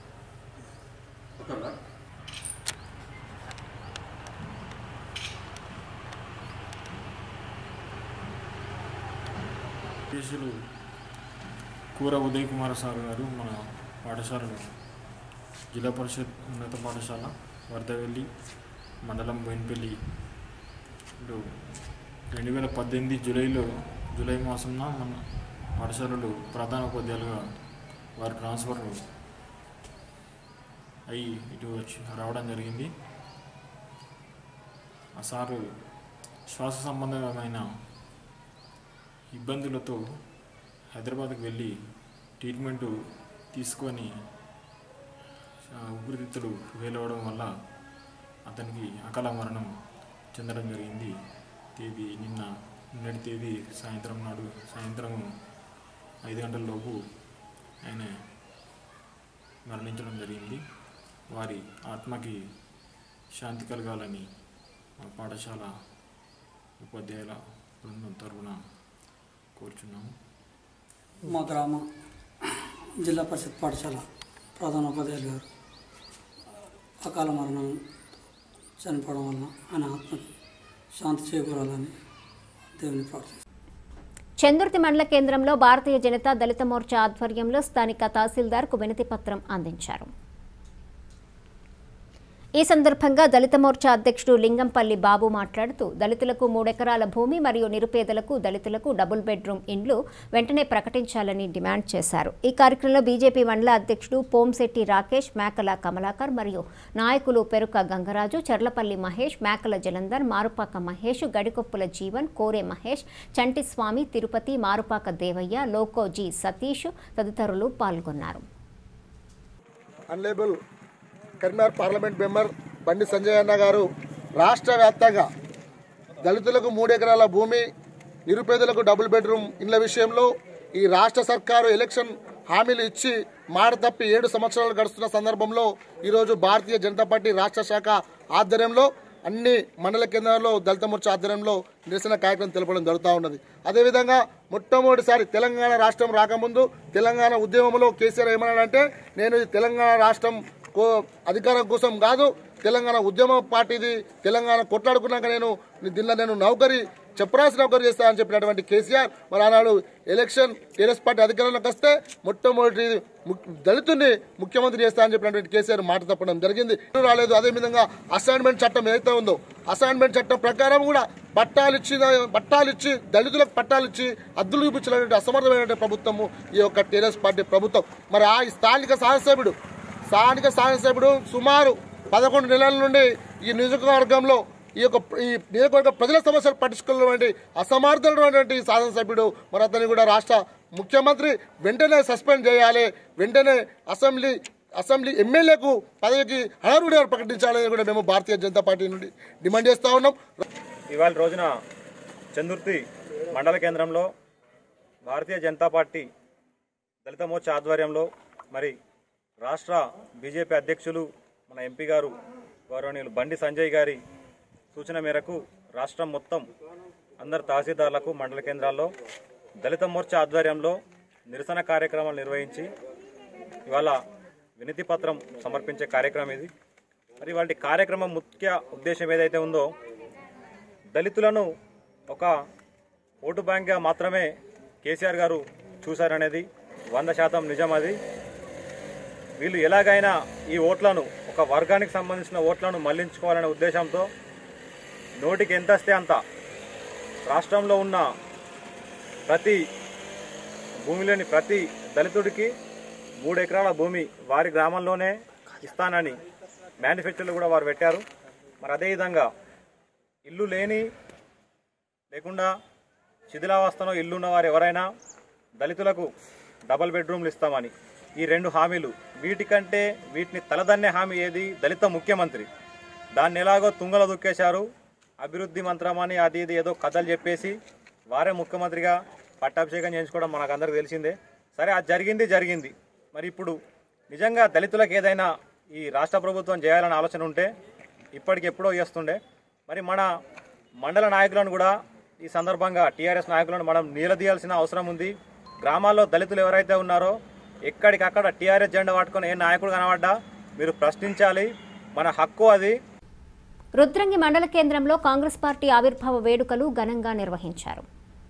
కేసులు కూర ఉదయ్ కుమార్ సార్ గారు మన పాఠశాలలో జిల్లా పరిషత్ ఉన్నత పాఠశాల వరదవెల్లి మండలం బోయినపల్లిలో రెండు వేల పద్దెనిమిది జూలైలో జూలై మాసంన మన పాఠశాలలో ప్రధాన ఉపాధ్యాయులుగా వారు ట్రాన్స్ఫర్ అయ్యి ఇటు వచ్చి రావడం జరిగింది ఆ సారు శ్వాస సంబంధమైన ఇబ్బందులతో హైదరాబాద్కి వెళ్ళి ట్రీట్మెంటు తీసుకొని ఆ, ఊపిరితిత్తులు వేలవడం వల్ల అతనికి అకాల మరణం చెందడం జరిగింది తేదీ నిన్న నిన్నటి తేదీ సాయంత్రం నాడు సాయంత్రం ఐదు గంటల లోపు ఆయన మరణించడం జరిగింది వారి ఆత్మకి శాంతి కలగాలని మా పాఠశాల ఉపాధ్యాయుల బృందం తరఫున కోరుచున్నాము మా గ్రామ జిల్లా పరిషత్ పాఠశాల ప్రధానోపాధ్యాయులు గారు అకాల మరణం చనిపోవడం వల్ల ఆయన ఆత్మకి శాంతి చేకూరాలని దేవుని ప్రార్థిస్తున్నాను చందుర్తి మండల కేంద్రంలో భారతీయ జనతా దళిత మోర్చా ఆధ్వర్యంలో స్థానిక తహసీల్దార్కు వినతి పత్రం అందించారు ఈ సందర్భంగా దళిత మోర్చా అధ్యక్షుడు లింగంపల్లి బాబు మాట్లాడుతూ దళితులకు మూడెకరాల భూమి మరియు నిరుపేదలకు దళితులకు డబుల్ బెడ్రూమ్ ఇండ్లు వెంటనే ప్రకటించాలని డిమాండ్ చేశారు ఈ కార్యక్రమంలో బీజేపీ మండల అధ్యక్షుడు పోంశెట్టి రాకేష్ మేకల కమలాకర్ మరియు నాయకులు పెరుక గంగరాజు చర్లపల్లి మహేష్ మేకల జలంధర్ మారుపాక మహేష్ గడికొప్పుల జీవన్ కోరే మహేష్ చంటి స్వామి తిరుపతి మారుపాక దేవయ్య లోకోజీ సతీష్ తదితరులు పాల్గొన్నారు అన్లేబుల్ కరీంనగర్ పార్లమెంట్ మెంబర్ బండి సంజయ్ అన్న గారు రాష్ట్ర వ్యాప్తంగా దళితులకు మూడు ఎకరాల భూమి నిరుపేదలకు డబుల్ బెడ్రూమ్ ఇండ్ల విషయంలో ఈ రాష్ట్ర సర్కారు ఎలక్షన్ హామీలు ఇచ్చి మాట తప్పి ఏడు సంవత్సరాలు గడుస్తున్న సందర్భంలో ఈరోజు భారతీయ జనతా పార్టీ రాష్ట్ర శాఖ ఆధ్వర్యంలో అన్ని మండల కేంద్రాల్లో దళిత మోర్చా ఆధ్వర్యంలో నిరసన కార్యక్రమం తెలపడం జరుగుతూ ఉన్నది అదేవిధంగా మొట్టమొదటిసారి తెలంగాణ రాష్ట్రం రాకముందు తెలంగాణ ఉద్యమంలో కేసీఆర్ ఏమన్నాడంటే నేను ఈ తెలంగాణ రాష్ట్రం కో అధికారం కోసం కాదు తెలంగాణ ఉద్యమ పార్టీది తెలంగాణ కొట్లాడుకున్నాక నేను దీనిలో నేను నౌకరి చెప్పరాసిన ఒకరు చేస్తారని చెప్పినటువంటి కేసీఆర్ మరి ఆనాడు ఎలక్షన్ టీఆర్ఎస్ పార్టీ అధికారంలోకి వస్తే మొట్టమొదటి ము- దళితుడిని ముఖ్యమంత్రి చేస్తారని చెప్పినటువంటి కేసీఆర్ మాట తప్పడం జరిగింది రాలేదు అదేవిధంగా అసైన్మెంట్ చట్టం ఏదైతే ఉందో అసైన్మెంట్ చట్టం ప్రకారం కూడా పట్టాలు ఇచ్చిన పట్టాలు ఇచ్చి దళితులకు పట్టాలు ఇచ్చి అద్దులు చూపించినటువంటి అసమర్థమైనటువంటి ప్రభుత్వము ఈ యొక్క టీఆర్ఎస్ పార్టీ ప్రభుత్వం మరి ఆ స్థానిక శాసనసభ్యుడు స్థానిక శాసనసభ్యుడు సుమారు పదకొండు నెలల నుండి ఈ నియోజకవర్గంలో ఈ యొక్క ఈ నియోజకవర్గ ప్రజల సమస్యలు పట్టించుకున్నటువంటి అసమర్థమైనటువంటి శాసనసభ్యుడు మరి అతన్ని కూడా రాష్ట్ర ముఖ్యమంత్రి వెంటనే సస్పెండ్ చేయాలి వెంటనే అసెంబ్లీ అసెంబ్లీ ఎమ్మెల్యేకు పదవికి అనర్హుడిగా ప్రకటించాలని కూడా మేము భారతీయ జనతా పార్టీ నుండి డిమాండ్ చేస్తా ఉన్నాం ఇవాళ రోజున చందుర్తి మండల కేంద్రంలో భారతీయ జనతా పార్టీ దళిత మోర్చా ఆధ్వర్యంలో మరి రాష్ట్ర బీజేపీ అధ్యక్షులు మన ఎంపీ గారు గౌరవనీయులు బండి సంజయ్ గారి సూచన మేరకు రాష్ట్రం మొత్తం అందరు తహసీల్దార్లకు మండల కేంద్రాల్లో దళిత మోర్చా ఆధ్వర్యంలో నిరసన కార్యక్రమాలు నిర్వహించి ఇవాళ వినతి పత్రం సమర్పించే కార్యక్రమం ఇది మరి వాటి కార్యక్రమం ముఖ్య ఉద్దేశం ఏదైతే ఉందో దళితులను ఒక ఓటు బ్యాంక్గా మాత్రమే కేసీఆర్ గారు చూశారనేది వంద శాతం నిజం అది వీళ్ళు ఎలాగైనా ఈ ఓట్లను ఒక వర్గానికి సంబంధించిన ఓట్లను మళ్లించుకోవాలనే ఉద్దేశంతో నోటికి ఎంత వస్తే అంత రాష్ట్రంలో ఉన్న ప్రతి భూమిలోని ప్రతి దళితుడికి మూడు ఎకరాల భూమి వారి గ్రామంలోనే ఇస్తానని మేనిఫెస్టోలో కూడా వారు పెట్టారు మరి అదేవిధంగా ఇల్లు లేని లేకుండా శిథిలావస్థలో ఇల్లు ఉన్న వారు ఎవరైనా దళితులకు డబల్ బెడ్రూమ్లు ఇస్తామని ఈ రెండు హామీలు వీటికంటే వీటిని తలదన్నే హామీ ఏది దళిత ముఖ్యమంత్రి దాన్ని ఎలాగో తుంగలో దుక్కేశారు అభివృద్ధి మంత్రమని అది ఇది ఏదో కథలు చెప్పేసి వారే ముఖ్యమంత్రిగా పట్టాభిషేకం చేయించుకోవడం మనకు అందరికీ తెలిసిందే సరే అది జరిగింది జరిగింది మరి ఇప్పుడు నిజంగా దళితులకు ఏదైనా ఈ రాష్ట్ర ప్రభుత్వం చేయాలనే ఆలోచన ఉంటే ఇప్పటికి ఎప్పుడో చేస్తుండే మరి మన మండల నాయకులను కూడా ఈ సందర్భంగా టీఆర్ఎస్ నాయకులను మనం నిలదీయాల్సిన అవసరం ఉంది గ్రామాల్లో దళితులు ఎవరైతే ఉన్నారో ఎక్కడికక్కడ టీఆర్ఎస్ జెండా పట్టుకొని ఏ నాయకుడు కనబడ్డా మీరు ప్రశ్నించాలి మన హక్కు అది రుద్రంగి మండల కేంద్రంలో కాంగ్రెస్ పార్టీ ఆవిర్భావ వేడుకలు ఘనంగా నిర్వహించారు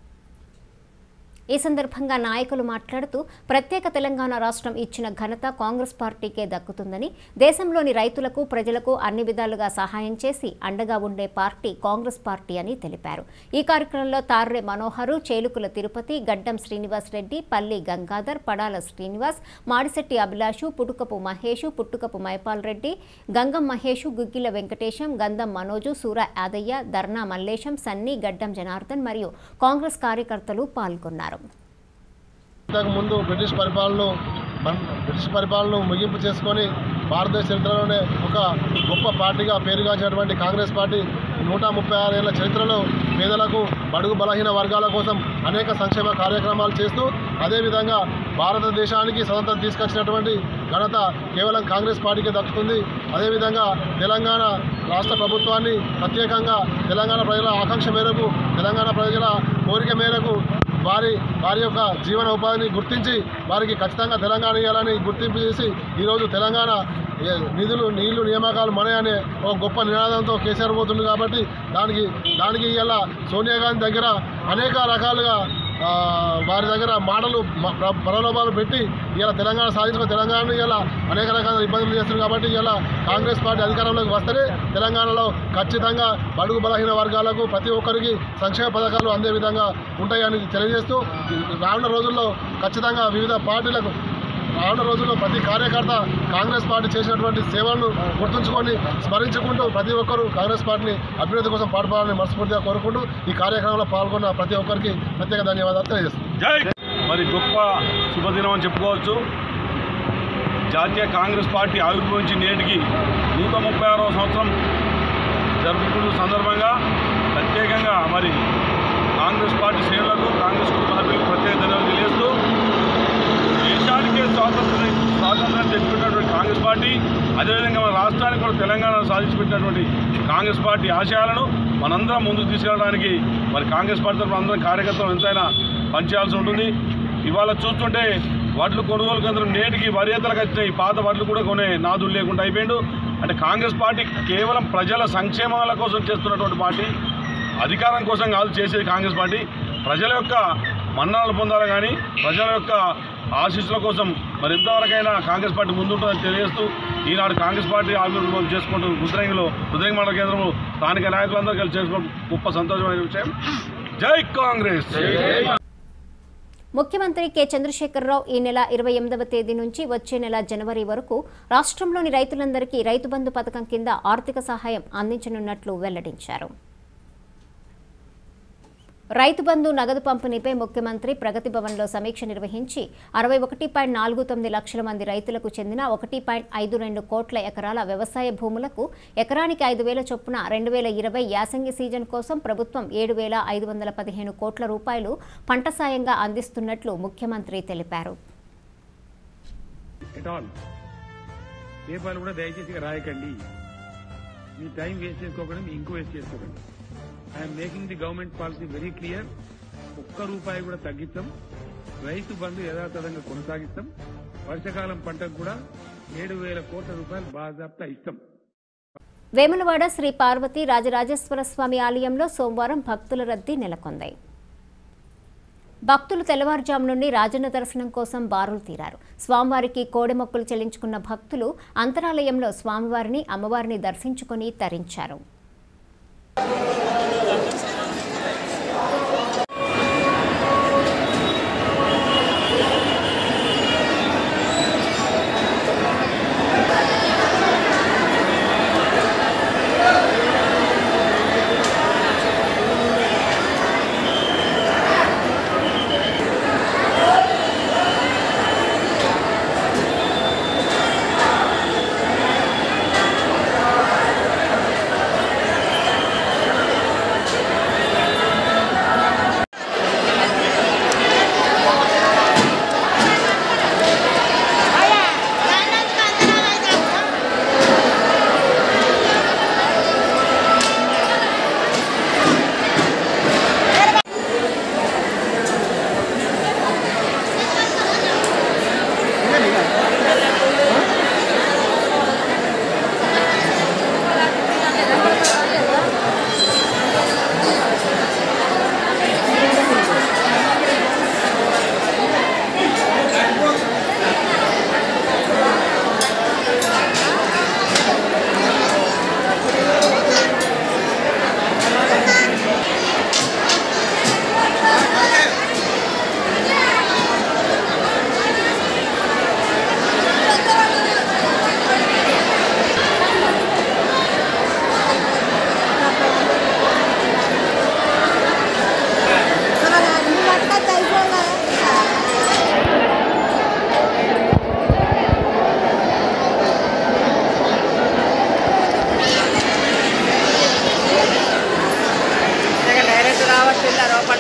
ఈ సందర్భంగా నాయకులు మాట్లాడుతూ ప్రత్యేక తెలంగాణ రాష్ట్రం ఇచ్చిన ఘనత కాంగ్రెస్ పార్టీకే దక్కుతుందని దేశంలోని రైతులకు ప్రజలకు అన్ని విధాలుగా సహాయం చేసి అండగా ఉండే పార్టీ కాంగ్రెస్ పార్టీ అని తెలిపారు ఈ కార్యక్రమంలో తార్రె మనోహరు చేలుకుల తిరుపతి గడ్డం శ్రీనివాస్ రెడ్డి పల్లి గంగాధర్ పడాల శ్రీనివాస్ మాడిశెట్టి అభిలాషు పుటుకపు మహేషు పుట్టుకపు మైపాల్ రెడ్డి గంగం మహేషు గుగ్గిల వెంకటేశం గంధం మనోజు సూర యాదయ్య ధర్నా మల్లేశం సన్ని గడ్డం జనార్దన్ మరియు కాంగ్రెస్ కార్యకర్తలు పాల్గొన్నారు ఇంతకు ముందు బ్రిటిష్ పరిపాలన బ్రిటిష్ పరిపాలనను ముగింపు చేసుకొని భారతదేశ చరిత్రలోనే ఒక గొప్ప పార్టీగా పేరుగాంచినటువంటి కాంగ్రెస్ పార్టీ నూట ముప్పై ఆరు ఏళ్ల చరిత్రలో పేదలకు బడుగు బలహీన వర్గాల కోసం అనేక సంక్షేమ కార్యక్రమాలు చేస్తూ అదేవిధంగా భారతదేశానికి స్వతంత్రం తీసుకొచ్చినటువంటి ఘనత కేవలం కాంగ్రెస్ పార్టీకే దక్కుతుంది అదేవిధంగా తెలంగాణ రాష్ట్ర ప్రభుత్వాన్ని ప్రత్యేకంగా తెలంగాణ ప్రజల ఆకాంక్ష మేరకు తెలంగాణ ప్రజల కోరిక మేరకు వారి వారి యొక్క జీవన ఉపాధిని గుర్తించి వారికి ఖచ్చితంగా తెలంగాణ ఇవ్వాలని గుర్తింపు చేసి ఈరోజు తెలంగాణ ఏ- నిధులు నీళ్లు నియామకాలు మన అనే ఒక గొప్ప నినాదంతో కేసీఆర్ పోతుంది కాబట్టి దానికి దానికి ఇలా సోనియా గాంధీ దగ్గర అనేక రకాలుగా ఆ, వారి దగ్గర మాటలు మ- ప్ర- ప్రలోభాలు పెట్టి ఇలా తెలంగాణ సాధించుకున్న తెలంగాణ ఇలా అనేక రకాల ఇబ్బందులు చేస్తుంది కాబట్టి ఇలా కాంగ్రెస్ పార్టీ అధికారంలోకి వస్తేనే తెలంగాణలో ఖచ్చితంగా బడుగు బలహీన వర్గాలకు ప్రతి ఒక్కరికి సంక్షేమ పథకాలు అందే విధంగా ఉంటాయని తెలియజేస్తూ రానున్న రోజుల్లో ఖచ్చితంగా వివిధ పార్టీలకు రానున్న రోజుల్లో ప్రతి కార్యకర్త కాంగ్రెస్ పార్టీ చేసినటువంటి సేవలను గుర్తుంచుకొని స్మరించుకుంటూ ప్రతి ఒక్కరూ కాంగ్రెస్ పార్టీని అభివృద్ధి కోసం పాటుపడాలని మనస్ఫూర్తిగా కోరుకుంటూ ఈ కార్యక్రమంలో పాల్గొన్న ప్రతి ఒక్కరికి ప్రత్యేక ధన్యవాదాలు తెలియజేస్తున్నాను మరి గొప్ప శుభదినం అని చెప్పుకోవచ్చు జాతీయ కాంగ్రెస్ పార్టీ ఆవిర్భవించి నేటికి నూట ముప్పై ఆరవ సంవత్సరం జరుపుకున్న సందర్భంగా ప్రత్యేకంగా మరి కాంగ్రెస్ పార్టీ శ్రేణులకు కాంగ్రెస్ కుటుంబ సభ్యులకు ప్రత్యేక ధన్యవాదాలు తెలియజేస్తూ దేశానికే స్వాతంత్రం స్వాతంత్రం తెచ్చుకున్నటువంటి కాంగ్రెస్ పార్టీ అదేవిధంగా మన రాష్ట్రానికి కూడా తెలంగాణ సాధించిపెట్టినటువంటి కాంగ్రెస్ పార్టీ ఆశయాలను మనందరం ముందుకు తీసుకెళ్ళడానికి మరి కాంగ్రెస్ పార్టీ తరఫున అందరం కార్యకర్తలు ఎంతైనా పనిచేయాల్సి ఉంటుంది ఇవాళ చూస్తుంటే వడ్లు కొనుగోలు కేంద్రం నేటికి వరేతలకు వచ్చినాయి పాత వడ్లు కూడా కొనే నాదులు లేకుండా అయిపోయిండు అంటే కాంగ్రెస్ పార్టీ కేవలం ప్రజల సంక్షేమాల కోసం చేస్తున్నటువంటి పార్టీ అధికారం కోసం కాదు చేసేది కాంగ్రెస్ పార్టీ ప్రజల యొక్క మన్ననలు పొందాలి కానీ ప్రజల యొక్క ఆశీస్సుల కోసం మరి ఎంతవరకైనా కాంగ్రెస్ పార్టీ ముందుంటుందని తెలియజేస్తూ ఈనాడు కాంగ్రెస్ పార్టీ ఆవిర్భావం చేసుకుంటూ రుద్రంగిలో రుద్రంగి మండల కేంద్రంలో స్థానిక నాయకులందరూ కలిసి చేసుకోవడం గొప్ప సంతోషమైన విషయం జై కాంగ్రెస్ ముఖ్యమంత్రి కె చంద్రశేఖరరావు ఈ నెల ఇరవై ఎనిమిదవ తేదీ నుంచి వచ్చే నెల జనవరి వరకు రాష్ట్రంలోని రైతులందరికీ రైతు బంధు పథకం కింద ఆర్థిక సహాయం అందించనున్నట్లు వెల్లడించారు రైతు బంధు నగదు పంపిణీపై ముఖ్యమంత్రి ప్రగతి భవన్లో సమీక్ష నిర్వహించి అరవై ఒకటి పాయింట్ నాలుగు తొమ్మిది లక్షల మంది రైతులకు చెందిన ఒకటి పాయింట్ ఐదు రెండు కోట్ల ఎకరాల వ్యవసాయ భూములకు ఎకరానికి ఐదు వేల చొప్పున రెండు వేల ఇరవై యాసంగి సీజన్ కోసం ప్రభుత్వం ఏడు వేల ఐదు వందల పదిహేను కోట్ల రూపాయలు పంట సాయంగా అందిస్తున్నట్లు ముఖ్యమంత్రి తెలిపారు ఎట్ ఆల్ పేపర్లు కూడా దయచేసి ఇక రాయకండి మీ టైం వేస్ట్ చేసుకోకండి మీ ఇంకో వేస్ట్ చేసుకోకండి I'm making the government policy very clear ఒక్క రూపాయి కూడా తగ్గిస్తాం రైతు బంధు యథాతథంగా కొనసాగిస్తాం వర్షాకాలం పంటకు కూడా ఏడు వేల కోట్ల రూపాయలు బాజాప్తా ఇస్తాం వేములవాడ శ్రీ పార్వతి రాజరాజేశ్వర స్వామి ఆలయంలో సోమవారం భక్తుల రద్దీ నెలకొంది భక్తులు తెల్లవారుజాము నుండి రాజన్న దర్శనం కోసం బారులు తీరారు స్వామివారికి కోడె మొక్కులు చెల్లించుకున్న భక్తులు అంతరాలయంలో స్వామివారిని అమ్మవారిని దర్శించుకొని తరించారు డైరెక్ట్ రావచ్చు లోపల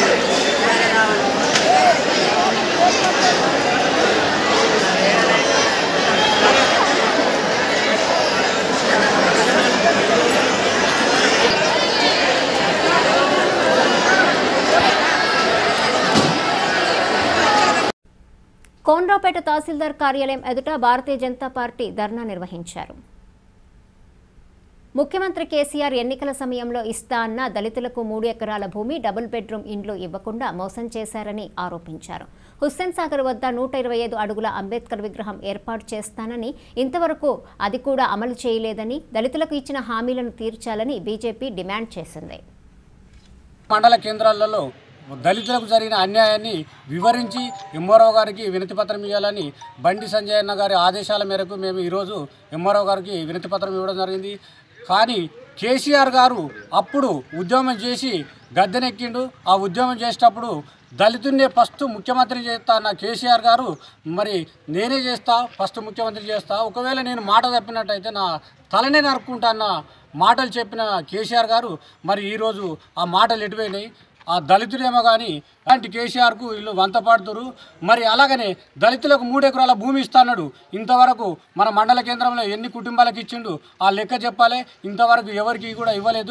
కోనరావుపేట తహసీల్దార్ కార్యాలయం ఎదుట భారతీయ జనతా పార్టీ ధర్నా నిర్వహించారు ముఖ్యమంత్రి కేసీఆర్ ఎన్నికల సమయంలో ఇస్తా అన్న దళితులకు మూడు ఎకరాల భూమి డబుల్ బెడ్రూమ్ ఇండ్లు ఇవ్వకుండా మోసం చేశారని ఆరోపించారు హుస్సేన్ సాగర్ వద్ద నూట ఇరవై ఐదు అడుగుల అంబేద్కర్ విగ్రహం ఏర్పాటు చేస్తానని ఇంతవరకు అది కూడా అమలు చేయలేదని దళితులకు ఇచ్చిన హామీలను తీర్చాలని బీజేపీ డిమాండ్ చేసింది మండల కేంద్రాలలో దళితులకు జరిగిన అన్యాయాన్ని వివరించి ఎంఆర్ఓ గారికి వినతి పత్రం ఇవ్వాలని బండి సంజయ్ అన్న గారి ఆదేశాల మేరకు మేము ఈరోజు ఎంఆర్ఓ గారికి వినతి పత్రం ఇవ్వడం జరిగింది కానీ కేసీఆర్ గారు అప్పుడు ఉద్యమం చేసి గద్దెనెక్కిండు ఆ ఉద్యమం చేసేటప్పుడు దళితున్నే ఫస్ట్ ముఖ్యమంత్రి చేస్తా అన్న కేసీఆర్ గారు మరి నేనే చేస్తా ఫస్ట్ ముఖ్యమంత్రి చేస్తా ఒకవేళ నేను మాట తప్పినట్టయితే నా తలనే నరుక్కుంటా అన్న మాటలు చెప్పిన కేసీఆర్ గారు మరి ఈరోజు ఆ మాటలు ఎటుపోయినాయి ఆ దళితులేమో కానీ అలాంటి కేసీఆర్కు వీళ్ళు వంత పాడుతురు మరి అలాగనే దళితులకు మూడు ఎకరాల భూమి ఇస్తాడు ఇంతవరకు మన మండల కేంద్రంలో ఎన్ని కుటుంబాలకు ఇచ్చిండు ఆ లెక్క చెప్పాలి ఇంతవరకు ఎవరికి కూడా ఇవ్వలేదు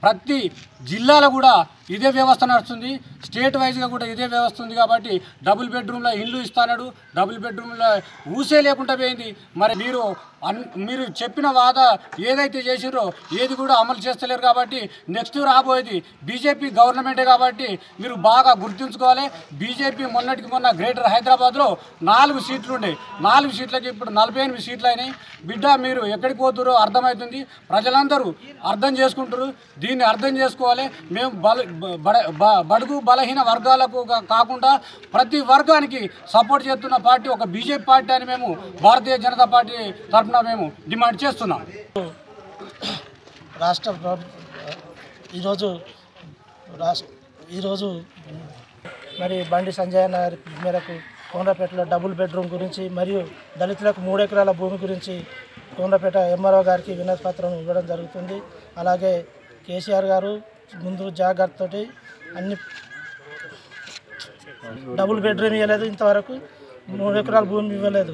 ప్రతి జిల్లాలో కూడా ఇదే వ్యవస్థ నడుస్తుంది స్టేట్ వైజ్గా కూడా ఇదే వ్యవస్థ ఉంది కాబట్టి డబుల్ బెడ్రూమ్లో ఇల్లు ఇస్తాడు డబుల్ బెడ్రూమ్లో ఊసే లేకుండా పోయింది మరి మీరు అన్ మీరు చెప్పిన వాదా ఏదైతే చేసిరో ఏది కూడా అమలు చేస్తలేరు కాబట్టి నెక్స్ట్ రాబోయేది బీజేపీ గవర్నమెంటే కాబట్టి మీరు బాగా గుర్తుంచుకోవాలి బీజేపీ మొన్నటికి మొన్న గ్రేటర్ హైదరాబాద్లో నాలుగు సీట్లు ఉండే నాలుగు సీట్లకి ఇప్పుడు నలభై ఎనిమిది సీట్లు అయినాయి బిడ్డ మీరు ఎక్కడికి పోతురో అర్థమవుతుంది ప్రజలందరూ అర్థం చేసుకుంటారు దీన్ని అర్థం చేసుకోవాలి మేము బల బడ- బ- బడుగు బలహీన వర్గాలకు కా- కాకుండా ప్రతి వర్గానికి సపోర్ట్ చేస్తున్న పార్టీ ఒక బీజేపీ పార్టీ అని మేము భారతీయ జనతా పార్టీ తరఫున మేము డిమాండ్ చేస్తున్నాం రాష్ట్ర ప్ర- ఈరోజు రాష్ట్ర ఈరోజు మరి బండి సంజయ్ అన్న గారి మేరకు కోనరాపేటలో డబుల్ బెడ్రూమ్ గురించి మరియు దళితులకు మూడు ఎకరాల భూమి గురించి కోనరాపేట ఎంఆర్ఓ గారికి వినతి పత్రం ఇవ్వడం జరుగుతుంది అలాగే కేసీఆర్ గారు ముందు జాగ్రత్తతోటి అన్ని డబుల్ బెడ్రూమ్ ఇవ్వలేదు ఇంతవరకు మూడు ఎకరాల భూమి ఇవ్వలేదు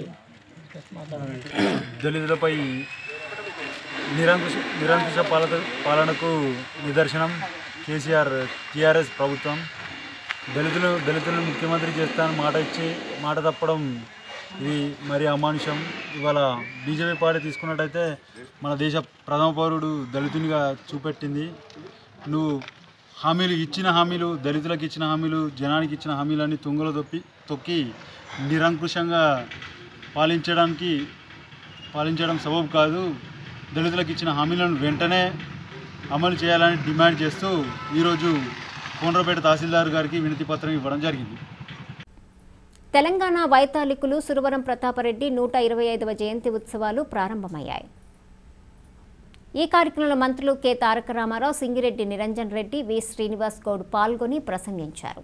దళితులపై నిరంకుశ నిరంకుశ పాలన పాలనకు నిదర్శనం కేసీఆర్ టీఆర్ఎస్ ప్రభుత్వం దళితులు దళితులను ముఖ్యమంత్రి చేస్తానని మాట ఇచ్చి మాట తప్పడం ఇది మరి అమానుషం ఇవాళ బీజేపీ పార్టీ తీసుకున్నట్టయితే మన దేశ ప్రథమ పౌరుడు దళితునిగా చూపెట్టింది నువ్వు హామీలు ఇచ్చిన హామీలు దళితులకు ఇచ్చిన హామీలు జనానికి ఇచ్చిన హామీలన్నీ తుంగలో తొప్పి తొక్కి నిరంకుశంగా పాలించడానికి పాలించడం సబబు కాదు దళితులకు ఇచ్చిన హామీలను వెంటనే అమలు చేయాలని డిమాండ్ చేస్తూ ఈరోజు కోనరాపేట తహసీల్దార్ గారికి వినతి పత్రం ఇవ్వడం జరిగింది తెలంగాణ వైతాళికులు సురవరం ప్రతాపరెడ్డి నూట ఇరవై ఐదవ జయంతి ఉత్సవాలు ప్రారంభమయ్యాయి ఈ కార్యక్రమంలో మంత్రులు కె తారక రామారావు సింగిరెడ్డి నిరంజన్ రెడ్డి వి శ్రీనివాస్ గౌడ్ పాల్గొని ప్రసంగించారు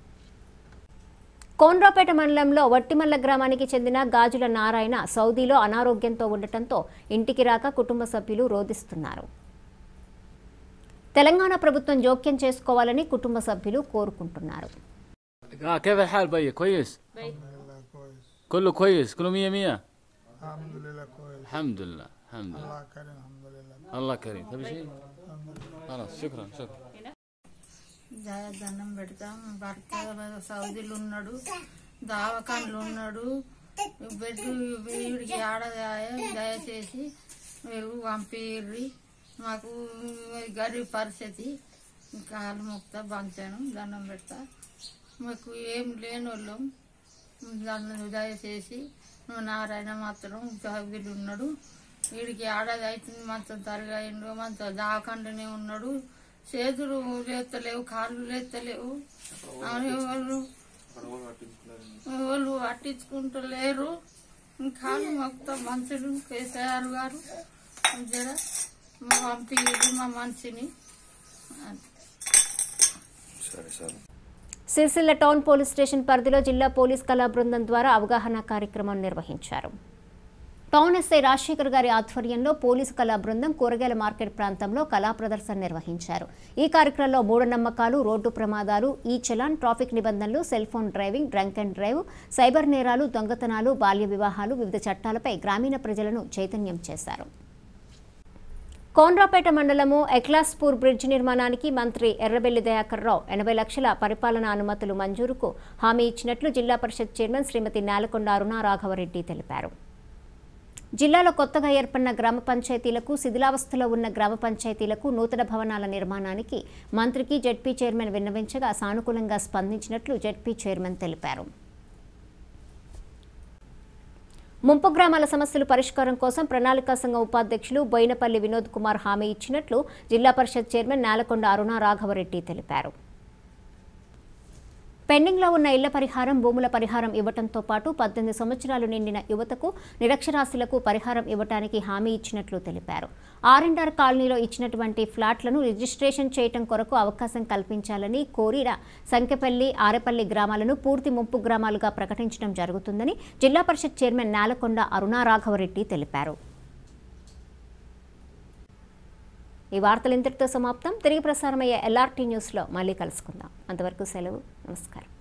కోన్రాపేట మండలంలో వట్టిమల్ల గ్రామానికి చెందిన గాజుల నారాయణ సౌదీలో అనారోగ్యంతో ఉండటంతో ఇంటికి రాక కుటుంబ సభ్యులు రోధిస్తున్నారు తెలంగాణ ప్రభుత్వం జోక్యం చేసుకోవాలని కుటుంబ సభ్యులు కోరుకుంటున్నారు آه كيف الحال بي كويس كله كويس كله مية مية الحمد لله كويس الحمد لله الحمد لله الله كريم الحمد لله الله كريم تبي شيء خلاص شكرا شكرا జయ దండం పెడతాం భర్త సౌదీలు ఉన్నాడు దావకాన్లు ఉన్నాడు బెడ్ వీడికి ఆడ దయ- దయచేసి మీరు పంపిర్రి మాకు గరీబ్ పరిస్థితి కాలు మొక్తా బంచాను దండం పెడతా మాకు ఏం లేని వాళ్ళం దాన్ని దయచేసి మా నారాయణ మాత్రం సౌదీలు ఉన్నాడు వీడికి ఏడాది అవుతుంది మంచం తరగాయిండు మంచం దావకండనే ఉన్నాడు చేతులు లేస్తలేవు కాళ్ళు లేస్తలేవు అని వాళ్ళు వాళ్ళు పట్టించుకుంటలేరు కాళ్ళు మొత్తం మంచులు కేసీఆర్ గారు జర మా పంపిరు మా మనిషిని సరే సరే సిరిసిల్ల టౌన్ పోలీస్ స్టేషన్ పరిధిలో జిల్లా పోలీస్ కళా బృందం ద్వారా అవగాహన కార్యక్రమం నిర్వహించారు టౌన్ ఎస్ఐ రాజశేఖర్ గారి ఆధ్వర్యంలో పోలీసు కళా బృందం కూరగాయల మార్కెట్ ప్రాంతంలో కళా ప్రదర్శన నిర్వహించారు ఈ కార్యక్రమంలో మూఢనమ్మకాలు రోడ్డు ప్రమాదాలు ఈ చలాన్ ట్రాఫిక్ నిబంధనలు cell phone driving drunk and drive cyber నేరాలు దొంగతనాలు బాల్య వివాహాలు వివిధ చట్టాలపై గ్రామీణ ప్రజలను చైతన్యం చేశారు కోన్రాపేట మండలము ఎక్లాస్పూర్ బ్రిడ్జ్ నిర్మాణానికి మంత్రి ఎర్రబెల్లి దయాకర్ రావు ఎనభై లక్షల పరిపాలనా అనుమతులు మంజూరుకు హామీ ఇచ్చినట్లు జిల్లా పరిషత్ చైర్మన్ శ్రీమతి నేలకొండ అరుణా రాఘవరెడ్డి తెలిపారు జిల్లాలో కొత్తగా ఏర్పడిన గ్రామ పంచాయతీలకు శిథిలావస్థలో ఉన్న గ్రామ పంచాయతీలకు నూతన భవనాల నిర్మాణానికి మంత్రికి జెడ్పీ చైర్మన్ విన్నవించగా సానుకూలంగా స్పందించినట్లు జెడ్పీ చైర్మన్ తెలిపారు ముంపు గ్రామాల సమస్యల పరిష్కారం కోసం ప్రణాళికా సంఘం ఉపాధ్యక్షులు బోయినపల్లి వినోద్ కుమార్ హామీ ఇచ్చినట్లు జిల్లా పరిషత్ చైర్మన్ నేలకొండ అరుణ రాఘవరెడ్డి తెలిపారు పెండింగ్లో ఉన్న ఇళ్ల పరిహారం భూముల పరిహారం ఇవ్వడంతో పాటు పద్దెనిమిది సంవత్సరాలు నిండిన యువతకు నిరక్షరాస్యులకు పరిహారం ఇవ్వడానికి హామీ ఇచ్చినట్లు తెలిపారు ఆర్ఎండ్ఆర్ కాలనీలో ఇచ్చినటువంటి ఫ్లాట్లను రిజిస్ట్రేషన్ చేయటం కొరకు అవకాశం కల్పించాలని కోరిన సంకెపల్లి ఆరెపల్లి గ్రామాలను పూర్తి ముంపు గ్రామాలుగా ప్రకటించడం జరుగుతుందని జిల్లా పరిషత్ చైర్మన్ నేలకొండ అరుణా రాఘవరెడ్డి తెలిపారు ఈ వార్తలు ఇంతటితో సమాప్తం తిరిగి ప్రసారమయ్యే ఎల్ఆర్టీ న్యూస్లో మళ్ళీ కలుసుకుందాం అంతవరకు సెలవు నమస్కారం